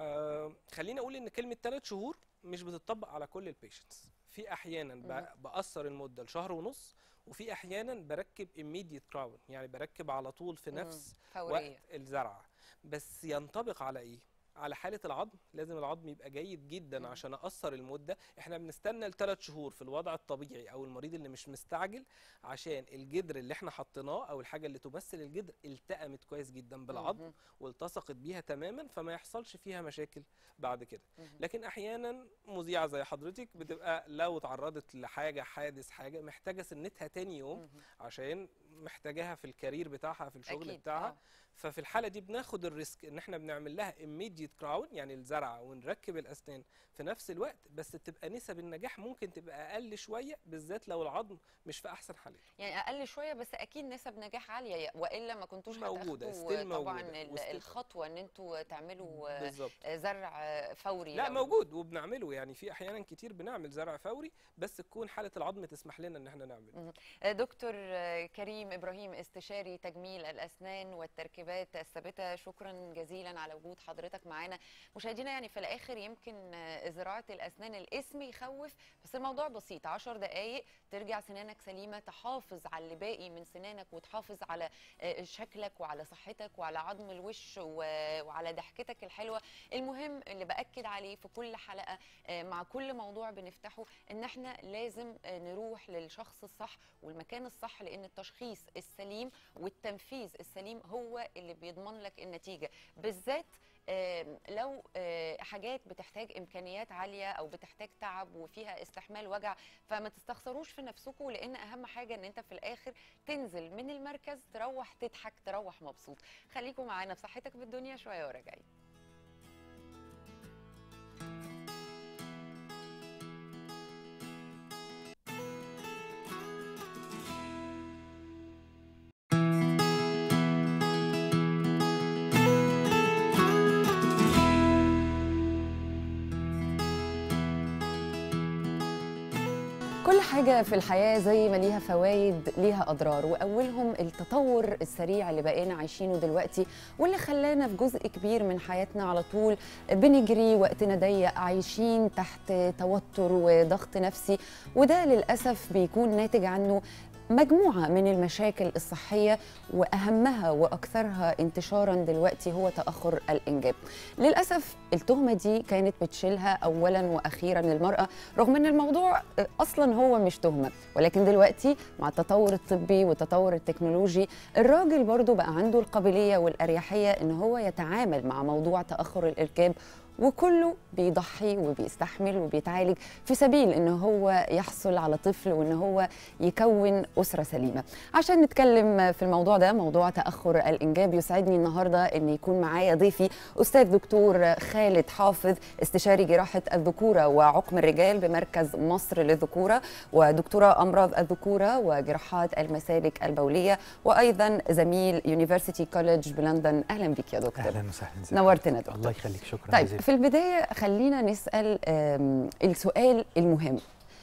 آه خليني اقول ان كلمه ثلاث شهور مش بتطبق على كل البيشنتس في احيانا مم. ب- بقصر المده لشهر ونص وفي احيانا بركب immediate crown يعني بركب على طول في مم. نفس فوريه وقت الزرعه بس ينطبق على ايه على حاله العظم لازم العظم يبقى جيد جدا مم. عشان اقصر المده احنا بنستنى لثلاث شهور في الوضع الطبيعي او المريض اللي مش مستعجل عشان الجدر اللي احنا حطيناه او الحاجه اللي تمثل الجدر التأمت كويس جدا بالعظم مهم. والتصقت بيها تماما فما يحصلش فيها مشاكل بعد كده مهم. لكن احيانا مذيعه زي حضرتك بتبقى لو تعرضت لحاجه حادث حاجه محتاجه سنتها تاني يوم مهم. عشان محتاجاها في الكارير بتاعها في الشغل أكيد، بتاعها آه. ففي الحاله دي بناخد الريسك ان احنا بنعمل لها immediate crown يعني الزرعه ونركب الاسنان في نفس الوقت بس تبقى نسب النجاح ممكن تبقى اقل شويه بالذات لو العظم مش في احسن حالته يعني اقل شويه بس اكيد نسب نجاح عاليه والا ما كنتوش موجودة، هتاخدوا still طبعا موجودة، ال- وstill- الخطوه ان انتوا تعملوا آه، بالظبط زرع فوري لا لو- موجود وبنعمله يعني في احيانا كتير بنعمل زرع فوري بس تكون حاله العظم تسمح لنا ان احنا نعمله دكتور كريم ابراهيم استشاري تجميل الاسنان والتركيبات الثابته شكرا جزيلا على وجود حضرتك معانا مشاهدينا يعني في الاخر يمكن زراعه الاسنان الاسم يخوف بس الموضوع بسيط 10 دقائق ترجع سنانك سليمه تحافظ على اللي باقي من سنانك وتحافظ على شكلك وعلى صحتك وعلى عظم الوش و- وعلى ضحكتك الحلوه المهم اللي باكد عليه في كل حلقه آه، مع كل موضوع بنفتحه ان احنا لازم آه، نروح للشخص الصح والمكان الصح لان التشخيص السليم والتنفيذ السليم هو اللي بيضمن لك النتيجه بالذات آم، لو آه، حاجات بتحتاج امكانيات عاليه او بتحتاج تعب وفيها استحمال وجع فما تستخسروش في نفسكم لان اهم حاجه ان انت في الاخر تنزل من المركز تروح تضحك تروح مبسوط خليكم معانا في صحتك بالدنيا شويه وراجعين كل حاجة في الحياة زي ما ليها فوائد ليها أضرار وأولهم التطور السريع اللي بقينا عايشينه دلوقتي واللي خلانا في جزء كبير من حياتنا على طول بنجري وقتنا ضيق عايشين تحت توتر وضغط نفسي وده للأسف بيكون ناتج عنه مجموعة من المشاكل الصحية وأهمها وأكثرها انتشارا دلوقتي هو تأخر الإنجاب للأسف التهمة دي كانت بتشيلها أولا وأخيرا المرأة رغم أن الموضوع أصلا هو مش تهمة ولكن دلوقتي مع التطور الطبي والتطور التكنولوجي الراجل برضو بقى عنده القابلية والأريحية أن هو يتعامل مع موضوع تأخر الإنجاب وكله بيضحي وبيستحمل وبيتعالج في سبيل ان هو يحصل على طفل وان هو يكون اسره سليمه عشان نتكلم في الموضوع ده موضوع تاخر الانجاب يسعدني النهارده ان يكون معايا ضيفي استاذ دكتور خالد حافظ استشاري جراحه الذكوره وعقم الرجال بمركز مصر للذكوره ودكتوره امراض الذكوره وجراحات المسالك البوليه وايضا زميل يونيفرسيتي كولج بلندن اهلا بك يا دكتور اهلا وسهلا ازيك؟ نورتنا دكتور الله يخليك شكرا طيب جزيلا في البداية خلينا نسأل آم، السؤال المهم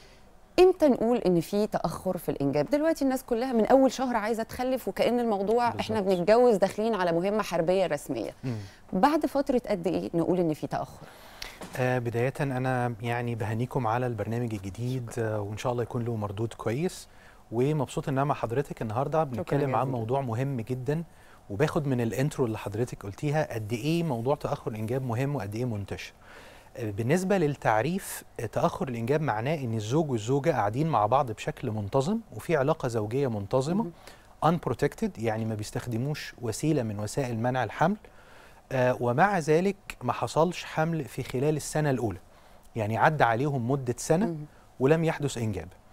امتى نقول ان في تاخر في الانجاب دلوقتي الناس كلها من اول شهر عايزه تخلف وكان الموضوع بالزبط. احنا بالظبط. بنتجوز داخلين على مهمه حربيه رسميه مم. بعد فتره قد ايه نقول ان في تاخر آه بداية أنا يعني بهنيكم على البرنامج الجديد آه وإن شاء الله يكون له مردود كويس ومبسوط إن أنا مع حضرتك النهاردة بنتكلم عن جزيلا. موضوع مهم جدا وباخد من الانترو اللي حضرتك قلتيها قد إيه موضوع تأخر الإنجاب مهم وقد إيه منتشر آه بالنسبة للتعريف آه، تأخر الإنجاب معناه إن الزوج والزوجة قاعدين مع بعض بشكل منتظم وفي علاقة زوجية منتظمة unprotected يعني ما بيستخدموش وسيلة من وسائل منع الحمل آه، ومع ذلك ما حصلش حمل في خلال السنة الأولى يعني عدى عليهم مدة سنة مم. ولم يحدث إنجاب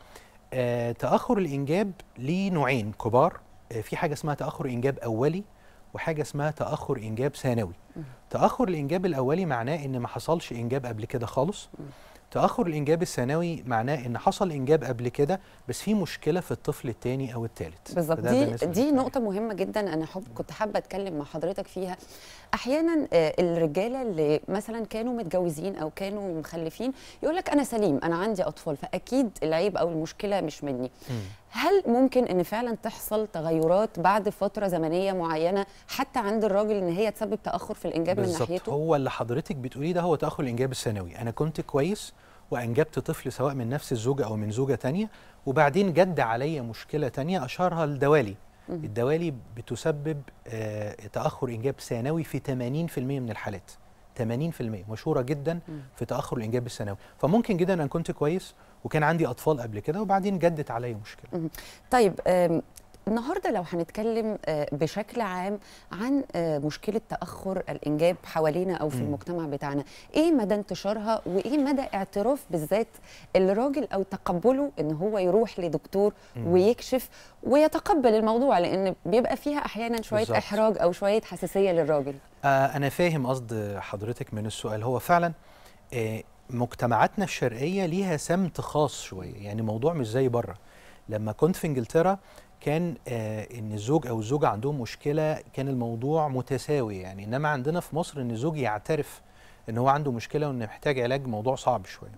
آه تاخر الانجاب ليه نوعين كبار آه في حاجه اسمها تاخر انجاب اولي وحاجه اسمها تاخر انجاب ثانوي تاخر الانجاب الاولي معناه ان ما حصلش انجاب قبل كده خالص تاخر الانجاب الثانوي معناه ان حصل انجاب قبل كده بس في مشكله في الطفل الثاني او الثالث بالظبط دي دي نقطة مهمة جدا أنا حب كنت حابة أتكلم مع حضرتك فيها أحيانا آه، الرجالة اللي مثلا كانوا متجوزين أو كانوا مخلفين يقول لك أنا سليم أنا عندي أطفال فأكيد العيب أو المشكلة مش مني هل ممكن ان فعلا تحصل تغيرات بعد فتره زمنيه معينه حتى عند الراجل ان هي تسبب تاخر في الانجاب من بالظبط ناحيته هو اللي حضرتك بتقوليه ده هو تاخر الانجاب الثانوي انا كنت كويس وانجبت طفل سواء من نفس الزوجه او من زوجه تانية وبعدين جد عليا مشكله تانية اشهرها الدوالي مهم. الدوالي بتسبب آه تاخر انجاب ثانوي في 80% من الحالات 80% مشهوره جدا مم. في تاخر الانجاب الثانوي فممكن جدا انا كنت كويس وكان عندي اطفال قبل كده وبعدين جدت عليا مشكله طيب آم، النهارده لو هنتكلم آه، بشكل عام عن آه، مشكله تاخر الانجاب حوالينا او في مم. المجتمع بتاعنا ايه مدى انتشارها وايه مدى اعتراف بالذات الراجل او تقبله ان هو يروح لدكتور مم. ويكشف ويتقبل الموضوع لان بيبقى فيها احيانا شويه بالظبط. احراج او شويه حساسيه للراجل آه أنا فاهم قصد حضرتك من السؤال هو فعلا آه مجتمعاتنا الشرقية ليها سمت خاص شوية يعني موضوع مش زي بره لما كنت في إنجلترا كان آه إن الزوج أو الزوجة عندهم مشكلة كان الموضوع متساوي يعني إنما عندنا في مصر إن الزوج يعترف إن هو عنده مشكلة وإنه محتاج علاج موضوع صعب شوية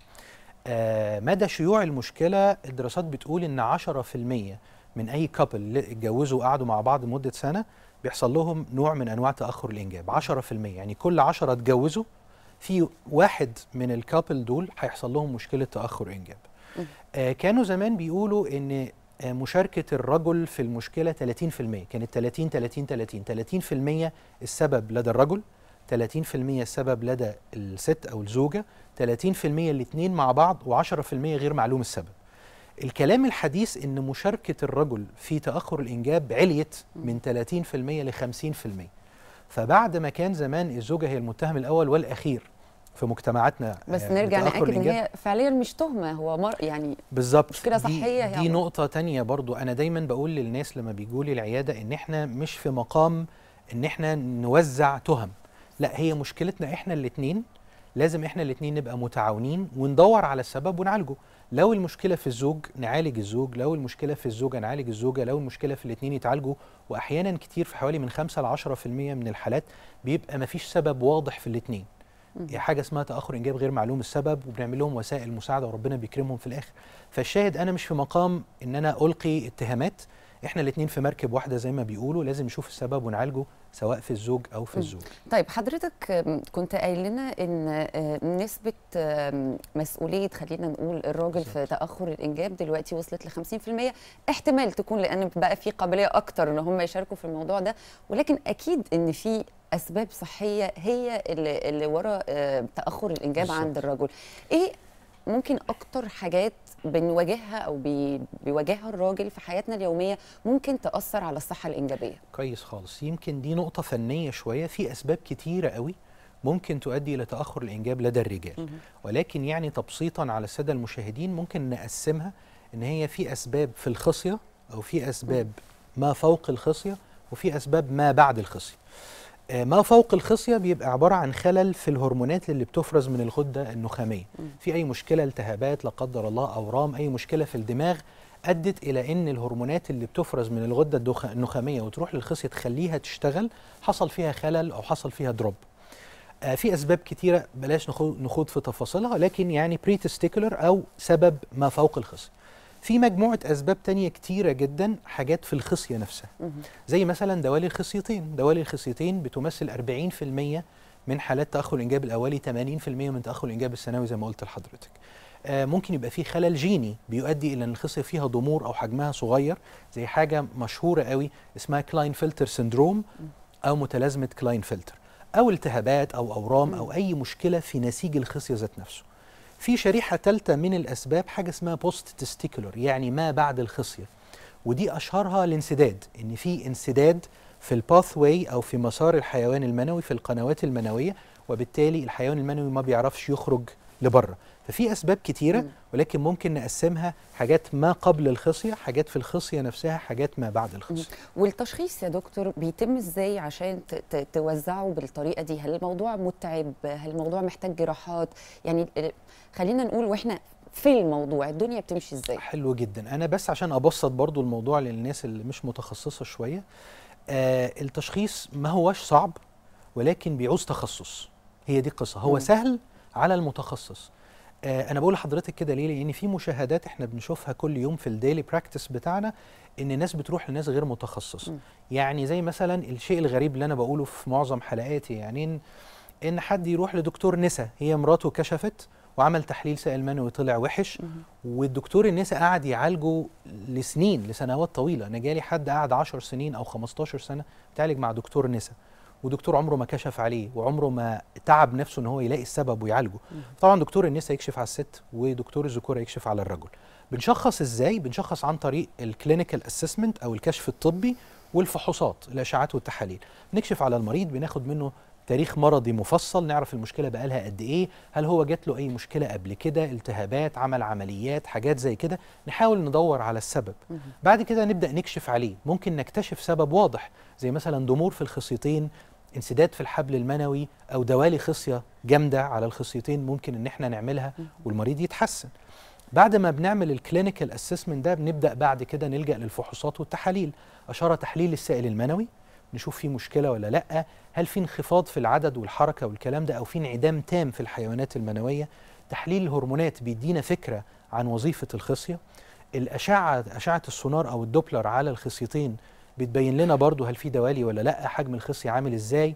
آه مدى شيوع المشكلة الدراسات بتقول إن 10% من أي كابل اللي اتجوزوا وقعدوا مع بعض لمدة سنة بيحصل لهم نوع من انواع تاخر الانجاب 10% يعني كل 10 اتجوزوا في واحد من الكابل دول هيحصل لهم مشكله تاخر انجاب مم. آه كانوا زمان بيقولوا ان آه مشاركه الرجل في المشكله 30% كانت 30 30 30 30% السبب لدى الرجل 30% السبب لدى الست او الزوجه 30% الاثنين مع بعض و10% غير معلوم السبب الكلام الحديث ان مشاركه الرجل في تاخر الانجاب عليت من 30% ل 50% فبعد ما كان زمان الزوجه هي المتهم الاول والاخير في مجتمعاتنا بس آه، نرجع بتأخر ناكد ان الإنجاب. هي فعليا مش تهمه هو مر يعني بالظبط مشكلة دي- صحية هي دي أمر. نقطة تانية برضو أنا دايما بقول للناس لما بيجوا لي العيادة إن إحنا مش في مقام إن إحنا نوزع تهم لا هي مشكلتنا إحنا الاتنين لازم إحنا الاتنين نبقى متعاونين وندور على السبب ونعالجه لو المشكلة في الزوج نعالج الزوج لو المشكلة في الزوجة نعالج الزوجة لو المشكلة في الاتنين يتعالجوا وأحيانا كتير في حوالي من 5 ل 10% من الحالات بيبقى مفيش سبب واضح في الاتنين هي حاجه اسمها تاخر انجاب غير معلوم السبب وبنعمل لهم وسائل مساعده وربنا بيكرمهم في الاخر فالشاهد انا مش في مقام ان انا القي اتهامات احنا الاثنين في مركب واحده زي ما بيقولوا لازم نشوف السبب ونعالجه سواء في الزوج او في مم. الزوج طيب حضرتك آم، كنت قايل لنا ان آه، نسبه آم، مسؤوليه خلينا نقول الراجل في تاخر الانجاب دلوقتي وصلت ل 50% احتمال تكون لان بقى في قابليه اكتر ان هم يشاركوا في الموضوع ده ولكن اكيد ان في اسباب صحيه هي اللي, اللي ورا آه، تاخر الانجاب بالظبط. عند الرجل ايه ممكن اكتر حاجات بنواجهها او بي بيواجهها الراجل في حياتنا اليوميه ممكن تاثر على الصحه الانجابيه كويس خالص يمكن دي نقطه فنيه شويه في اسباب كتيره قوي ممكن تؤدي الى تاخر الانجاب لدى الرجال ولكن يعني تبسيطا على الساده المشاهدين ممكن نقسمها ان هي في اسباب في الخصيه او في اسباب ما فوق الخصيه وفي اسباب ما بعد الخصيه آه، ما فوق الخصيه بيبقى عباره عن خلل في الهرمونات اللي بتفرز من الغده النخاميه في اي مشكله التهابات لا قدر الله اورام اي مشكله في الدماغ ادت الى ان الهرمونات اللي بتفرز من الغده الدخ- النخاميه وتروح للخصيه تخليها تشتغل حصل فيها خلل او حصل فيها دروب آه، في اسباب كتيره بلاش نخوض نخوض في تفاصيلها لكن يعني بري تستيكولر او سبب ما فوق الخصيه في مجموعه اسباب تانية كتيره جدا حاجات في الخصيه نفسها زي مثلا دوالي الخصيتين دوالي الخصيتين بتمثل 40% من حالات تاخر الانجاب الاولي 80% من تاخر الانجاب الثانوي زي ما قلت لحضرتك آه، ممكن يبقى في خلل جيني بيؤدي الى ان الخصيه فيها ضمور او حجمها صغير زي حاجه مشهوره قوي اسمها كلاين فلتر سندروم او متلازمه كلاين فلتر او التهابات او اورام او اي مشكله في نسيج الخصيه ذات نفسه في شريحه ثالثه من الاسباب حاجه اسمها بوست تستيكولر يعني ما بعد الخصيه ودي اشهرها الانسداد ان في انسداد في الباث واي او في مسار الحيوان المنوي في القنوات المنويه وبالتالي الحيوان المنوي ما بيعرفش يخرج لبره ففي اسباب كتيره مم. ولكن ممكن نقسمها حاجات ما قبل الخصيه حاجات في الخصيه نفسها حاجات ما بعد الخصيه والتشخيص يا دكتور بيتم ازاي عشان ت- ت- توزعه بالطريقه دي هل الموضوع متعب هل الموضوع محتاج جراحات يعني ال- خلينا نقول واحنا في الموضوع الدنيا بتمشي ازاي حلو جدا انا بس عشان ابسط برضو الموضوع للناس اللي مش متخصصه شويه آه التشخيص ما هوش صعب ولكن بيعوز تخصص هي دي القصه هو مم. سهل على المتخصص آه انا بقول لحضرتك كده ليه لان في مشاهدات احنا بنشوفها كل يوم في الديلي براكتس بتاعنا ان الناس بتروح لناس غير متخصص مم. يعني زي مثلا الشيء الغريب اللي انا بقوله في معظم حلقاتي يعني ان, إن حد يروح لدكتور نسا هي مراته كشفت وعمل تحليل سائل منوي طلع وحش والدكتور النسا قعد يعالجه لسنين لسنوات طويله انا جالي حد قعد 10 سنين او 15 سنه بتعالج مع دكتور نسا ودكتور عمره ما كشف عليه وعمره ما تعب نفسه ان هو يلاقي السبب ويعالجه طبعا دكتور النسا يكشف على الست ودكتور الذكوره يكشف على الرجل بنشخص ازاي بنشخص عن طريق الكلينيكال اسسمنت او الكشف الطبي والفحوصات الاشعاعات والتحاليل بنكشف على المريض بناخد منه تاريخ مرضي مفصل نعرف المشكله بقالها قد ايه هل هو جات له اي مشكله قبل كده التهابات عمل عمليات حاجات زي كده نحاول ندور على السبب بعد كده نبدا نكشف عليه ممكن نكتشف سبب واضح زي مثلا ضمور في الخصيتين انسداد في الحبل المنوي او دوالي خصيه جامده على الخصيتين ممكن ان احنا نعملها والمريض يتحسن بعد ما بنعمل الكلينيكال اسسمنت ده بنبدا بعد كده نلجا للفحوصات والتحاليل اشاره تحليل السائل المنوي نشوف فيه مشكله ولا لا هل في انخفاض في العدد والحركه والكلام ده او في انعدام تام في الحيوانات المنويه تحليل الهرمونات بيدينا فكره عن وظيفه الخصيه الاشعه اشعه السونار او الدوبلر على الخصيتين بتبين لنا برضو هل في دوالي ولا لا حجم الخصيه عامل ازاي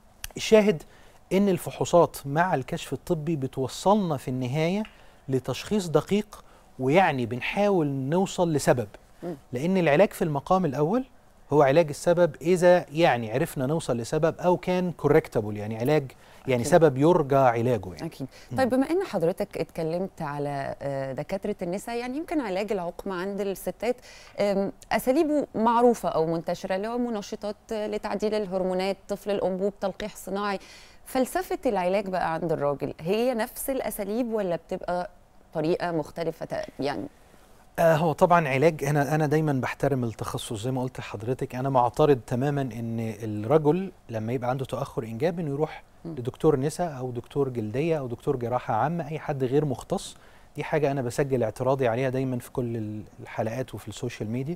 الشاهد ان الفحوصات مع الكشف الطبي بتوصلنا في النهايه لتشخيص دقيق ويعني بنحاول نوصل لسبب لان العلاج في المقام الاول هو علاج السبب اذا يعني عرفنا نوصل لسبب او كان كوركتابل يعني علاج يعني أكيد. سبب يرجى علاجه يعني اكيد طيب بما ان حضرتك اتكلمت على آه، دكاتره النساء يعني يمكن علاج العقم عند الستات آم، اساليبه معروفه او منتشره اللي هو منشطات آه، لتعديل الهرمونات طفل الانبوب تلقيح صناعي فلسفه العلاج بقى عند الراجل هي نفس الاساليب ولا بتبقى طريقه مختلفه ت- يعني آه هو طبعا علاج انا انا دايما بحترم التخصص زي ما قلت لحضرتك انا معترض تماما ان الرجل لما يبقى عنده تاخر انجاب انه يروح لدكتور نساء او دكتور جلديه او دكتور جراحه عامه اي حد غير مختص دي حاجه انا بسجل اعتراضي عليها دايما في كل ال- الحلقات وفي السوشيال ميديا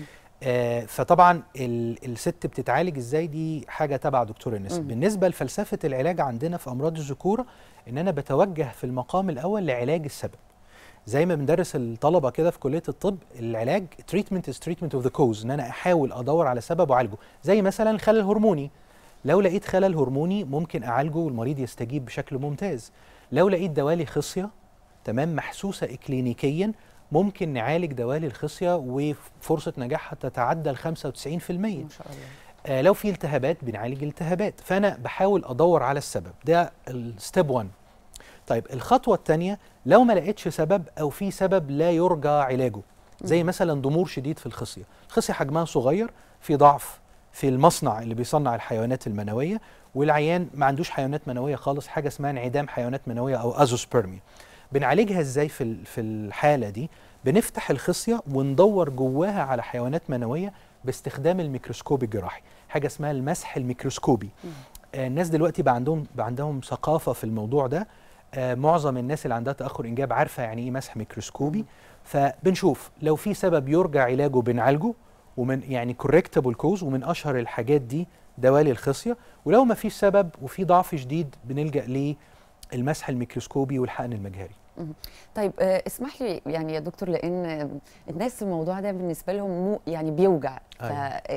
آه فطبعا ال- الست بتتعالج ازاي دي حاجه تبع دكتور النساء مم. بالنسبه لفلسفه العلاج عندنا في امراض الذكوره ان انا بتوجه في المقام الاول لعلاج السبب زي ما بندرس الطلبه كده في كليه الطب العلاج تريتمنت از تريتمنت اوف ذا كوز ان انا احاول ادور على سبب واعالجه زي مثلا الخلل الهرموني لو لقيت خلل هرموني ممكن اعالجه والمريض يستجيب بشكل ممتاز لو لقيت دوالي خصيه تمام محسوسه اكلينيكيا ممكن نعالج دوالي الخصيه وفرصه نجاحها تتعدى ال 95% ما شاء الله آه لو في التهابات بنعالج التهابات فانا بحاول ادور على السبب ده الستيب 1 طيب الخطوه الثانيه لو ما لقيتش سبب او في سبب لا يرجى علاجه زي مثلا ضمور شديد في الخصيه الخصيه حجمها صغير في ضعف في المصنع اللي بيصنع الحيوانات المنويه والعيان ما عندوش حيوانات منويه خالص حاجه اسمها انعدام حيوانات منويه او ازوسبرميا بنعالجها ازاي في ال- في الحاله دي بنفتح الخصيه وندور جواها على حيوانات منويه باستخدام الميكروسكوب الجراحي حاجه اسمها المسح الميكروسكوبي آه الناس دلوقتي بقى عندهم بقى عندهم ثقافه في الموضوع ده آه معظم الناس اللي عندها تاخر انجاب عارفه يعني ايه مسح ميكروسكوبي فبنشوف لو في سبب يرجى علاجه بنعالجه ومن يعني كوركتابل كوز ومن اشهر الحاجات دي دوالي الخصيه ولو ما فيش سبب وفي ضعف شديد بنلجا للمسح الميكروسكوبي والحقن المجهري طيب آه، اسمح لي يعني يا دكتور لان آه، الناس الموضوع ده بالنسبه لهم مو يعني بيوجع أيوة.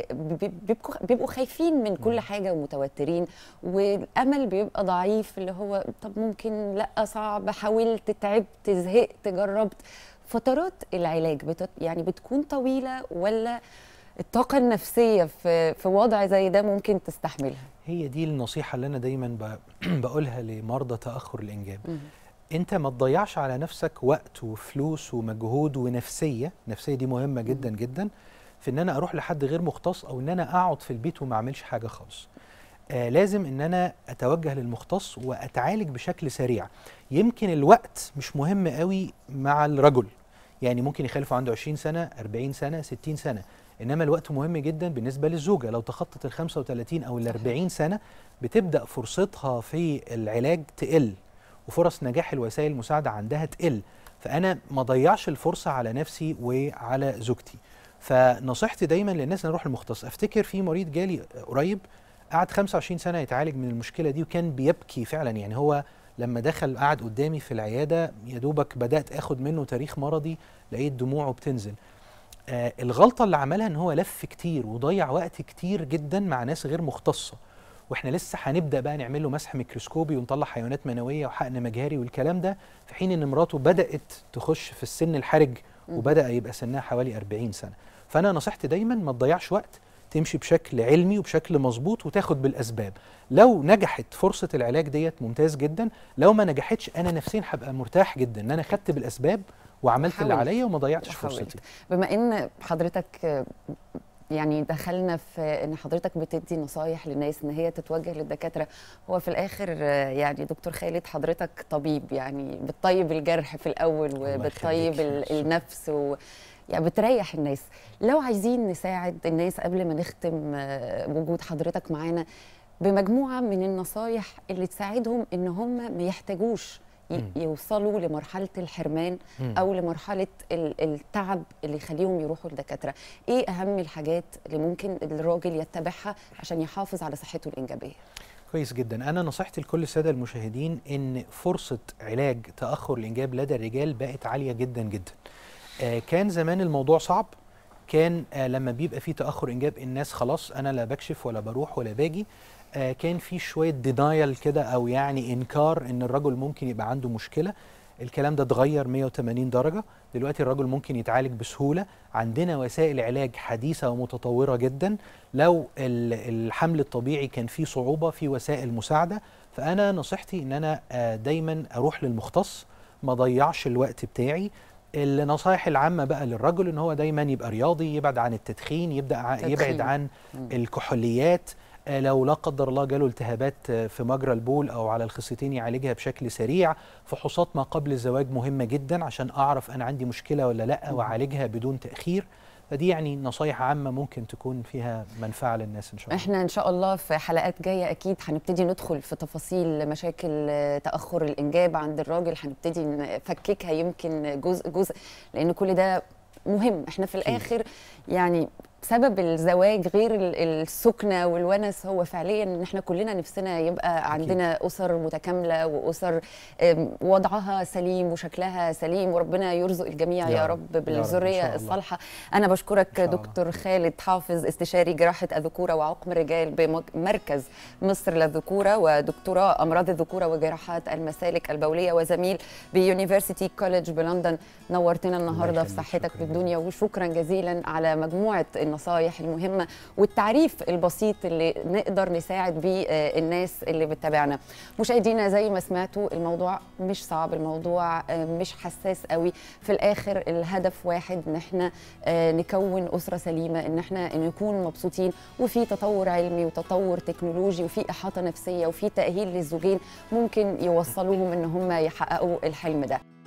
فبيبقوا بيبقوا خايفين من كل حاجه ومتوترين والامل بيبقى ضعيف اللي هو طب ممكن لا صعب حاولت تعبت زهقت جربت فترات العلاج بتت يعني بتكون طويله ولا الطاقه النفسيه في في وضع زي ده ممكن تستحملها هي دي النصيحه اللي انا دايما ب- بقولها لمرضى تاخر الانجاب مم. انت ما تضيعش على نفسك وقت وفلوس ومجهود ونفسيه نفسيه دي مهمه جدا جدا في ان انا اروح لحد غير مختص او ان انا اقعد في البيت وما اعملش حاجه خالص آه لازم ان انا اتوجه للمختص واتعالج بشكل سريع يمكن الوقت مش مهم قوي مع الرجل يعني ممكن يخالفه عنده 20 سنه 40 سنه 60 سنه انما الوقت مهم جدا بالنسبه للزوجه لو تخطت ال 35 او ال 40 سنه بتبدا فرصتها في العلاج تقل وفرص نجاح الوسائل المساعده عندها تقل فانا ما ضيعش الفرصه على نفسي وعلى زوجتي فنصيحتي دايما للناس ان اروح المختص افتكر في مريض جالي قريب قعد 25 سنه يتعالج من المشكله دي وكان بيبكي فعلا يعني هو لما دخل قعد قدامي في العياده يا دوبك بدات اخد منه تاريخ مرضي لقيت دموعه بتنزل آه الغلطه اللي عملها ان هو لف كتير وضيع وقت كتير جدا مع ناس غير مختصه واحنا لسه هنبدا بقى نعمل له مسح ميكروسكوبي ونطلع حيوانات منويه وحقن مجهري والكلام ده في حين ان مراته بدات تخش في السن الحرج وبدا يبقى سنها حوالي 40 سنه فانا نصيحتي دايما ما تضيعش وقت تمشي بشكل علمي وبشكل مظبوط وتاخد بالاسباب لو نجحت فرصه العلاج ديت ممتاز جدا لو ما نجحتش انا نفسيا هبقى مرتاح جدا ان انا خدت بالاسباب وعملت اللي عليا وما ضيعتش فرصتي بما ان حضرتك يعني دخلنا في ان حضرتك بتدي نصايح للناس ان هي تتوجه للدكاتره هو في الاخر يعني دكتور خالد حضرتك طبيب يعني بتطيب الجرح في الاول وبتطيب النفس و يعني بتريح الناس لو عايزين نساعد الناس قبل ما نختم وجود حضرتك معانا بمجموعه من النصايح اللي تساعدهم ان هم ما يحتاجوش يوصلوا لمرحله الحرمان او لمرحله التعب اللي يخليهم يروحوا لدكاتره ايه اهم الحاجات اللي ممكن الراجل يتبعها عشان يحافظ على صحته الانجابيه كويس جدا انا نصيحتي لكل الساده المشاهدين ان فرصه علاج تاخر الانجاب لدى الرجال بقت عاليه جدا جدا آه كان زمان الموضوع صعب كان آه لما بيبقى في تاخر انجاب الناس خلاص انا لا بكشف ولا بروح ولا باجي آه كان في شويه دينايل كده او يعني انكار ان الرجل ممكن يبقى عنده مشكله الكلام ده اتغير 180 درجه دلوقتي الرجل ممكن يتعالج بسهوله عندنا وسائل علاج حديثه ومتطوره جدا لو الحمل الطبيعي كان فيه صعوبه في وسائل مساعده فانا نصيحتي ان انا آه دايما اروح للمختص ما ضيعش الوقت بتاعي النصائح العامه بقى للرجل ان هو دايما يبقى رياضي يبعد عن التدخين يبدا تدخين. يبعد عن الكحوليات لو لا قدر الله جاله التهابات في مجرى البول او على الخصيتين يعالجها بشكل سريع فحوصات ما قبل الزواج مهمه جدا عشان اعرف انا عندي مشكله ولا لا واعالجها بدون تاخير فدي يعني نصايح عامة ممكن تكون فيها منفعة للناس إن شاء الله إحنا إن شاء الله في حلقات جاية أكيد هنبتدي ندخل في تفاصيل مشاكل تأخر الإنجاب عند الراجل هنبتدي نفككها يمكن جزء جزء لأن كل ده مهم إحنا في الآخر يعني سبب الزواج غير السكنه والونس هو فعليا ان احنا كلنا نفسنا يبقى عندنا اسر متكامله واسر وضعها سليم وشكلها سليم وربنا يرزق الجميع يا, يا رب بالذريه الصالحه انا بشكرك دكتور خالد حافظ استشاري جراحه الذكوره وعقم الرجال بمركز مصر للذكوره ودكتوراه امراض الذكوره وجراحات المسالك البوليه وزميل بيونيفرسيتي كوليدج بلندن نورتنا النهارده في صحتك بالدنيا وشكرا جزيلا على مجموعه النصايح المهمه والتعريف البسيط اللي نقدر نساعد بيه الناس اللي بتتابعنا مشاهدينا زي ما سمعتوا الموضوع مش صعب الموضوع مش حساس قوي في الاخر الهدف واحد ان احنا نكون اسره سليمه ان احنا نكون مبسوطين وفي تطور علمي وتطور تكنولوجي وفي احاطه نفسيه وفي تاهيل للزوجين ممكن يوصلوهم ان هم يحققوا الحلم ده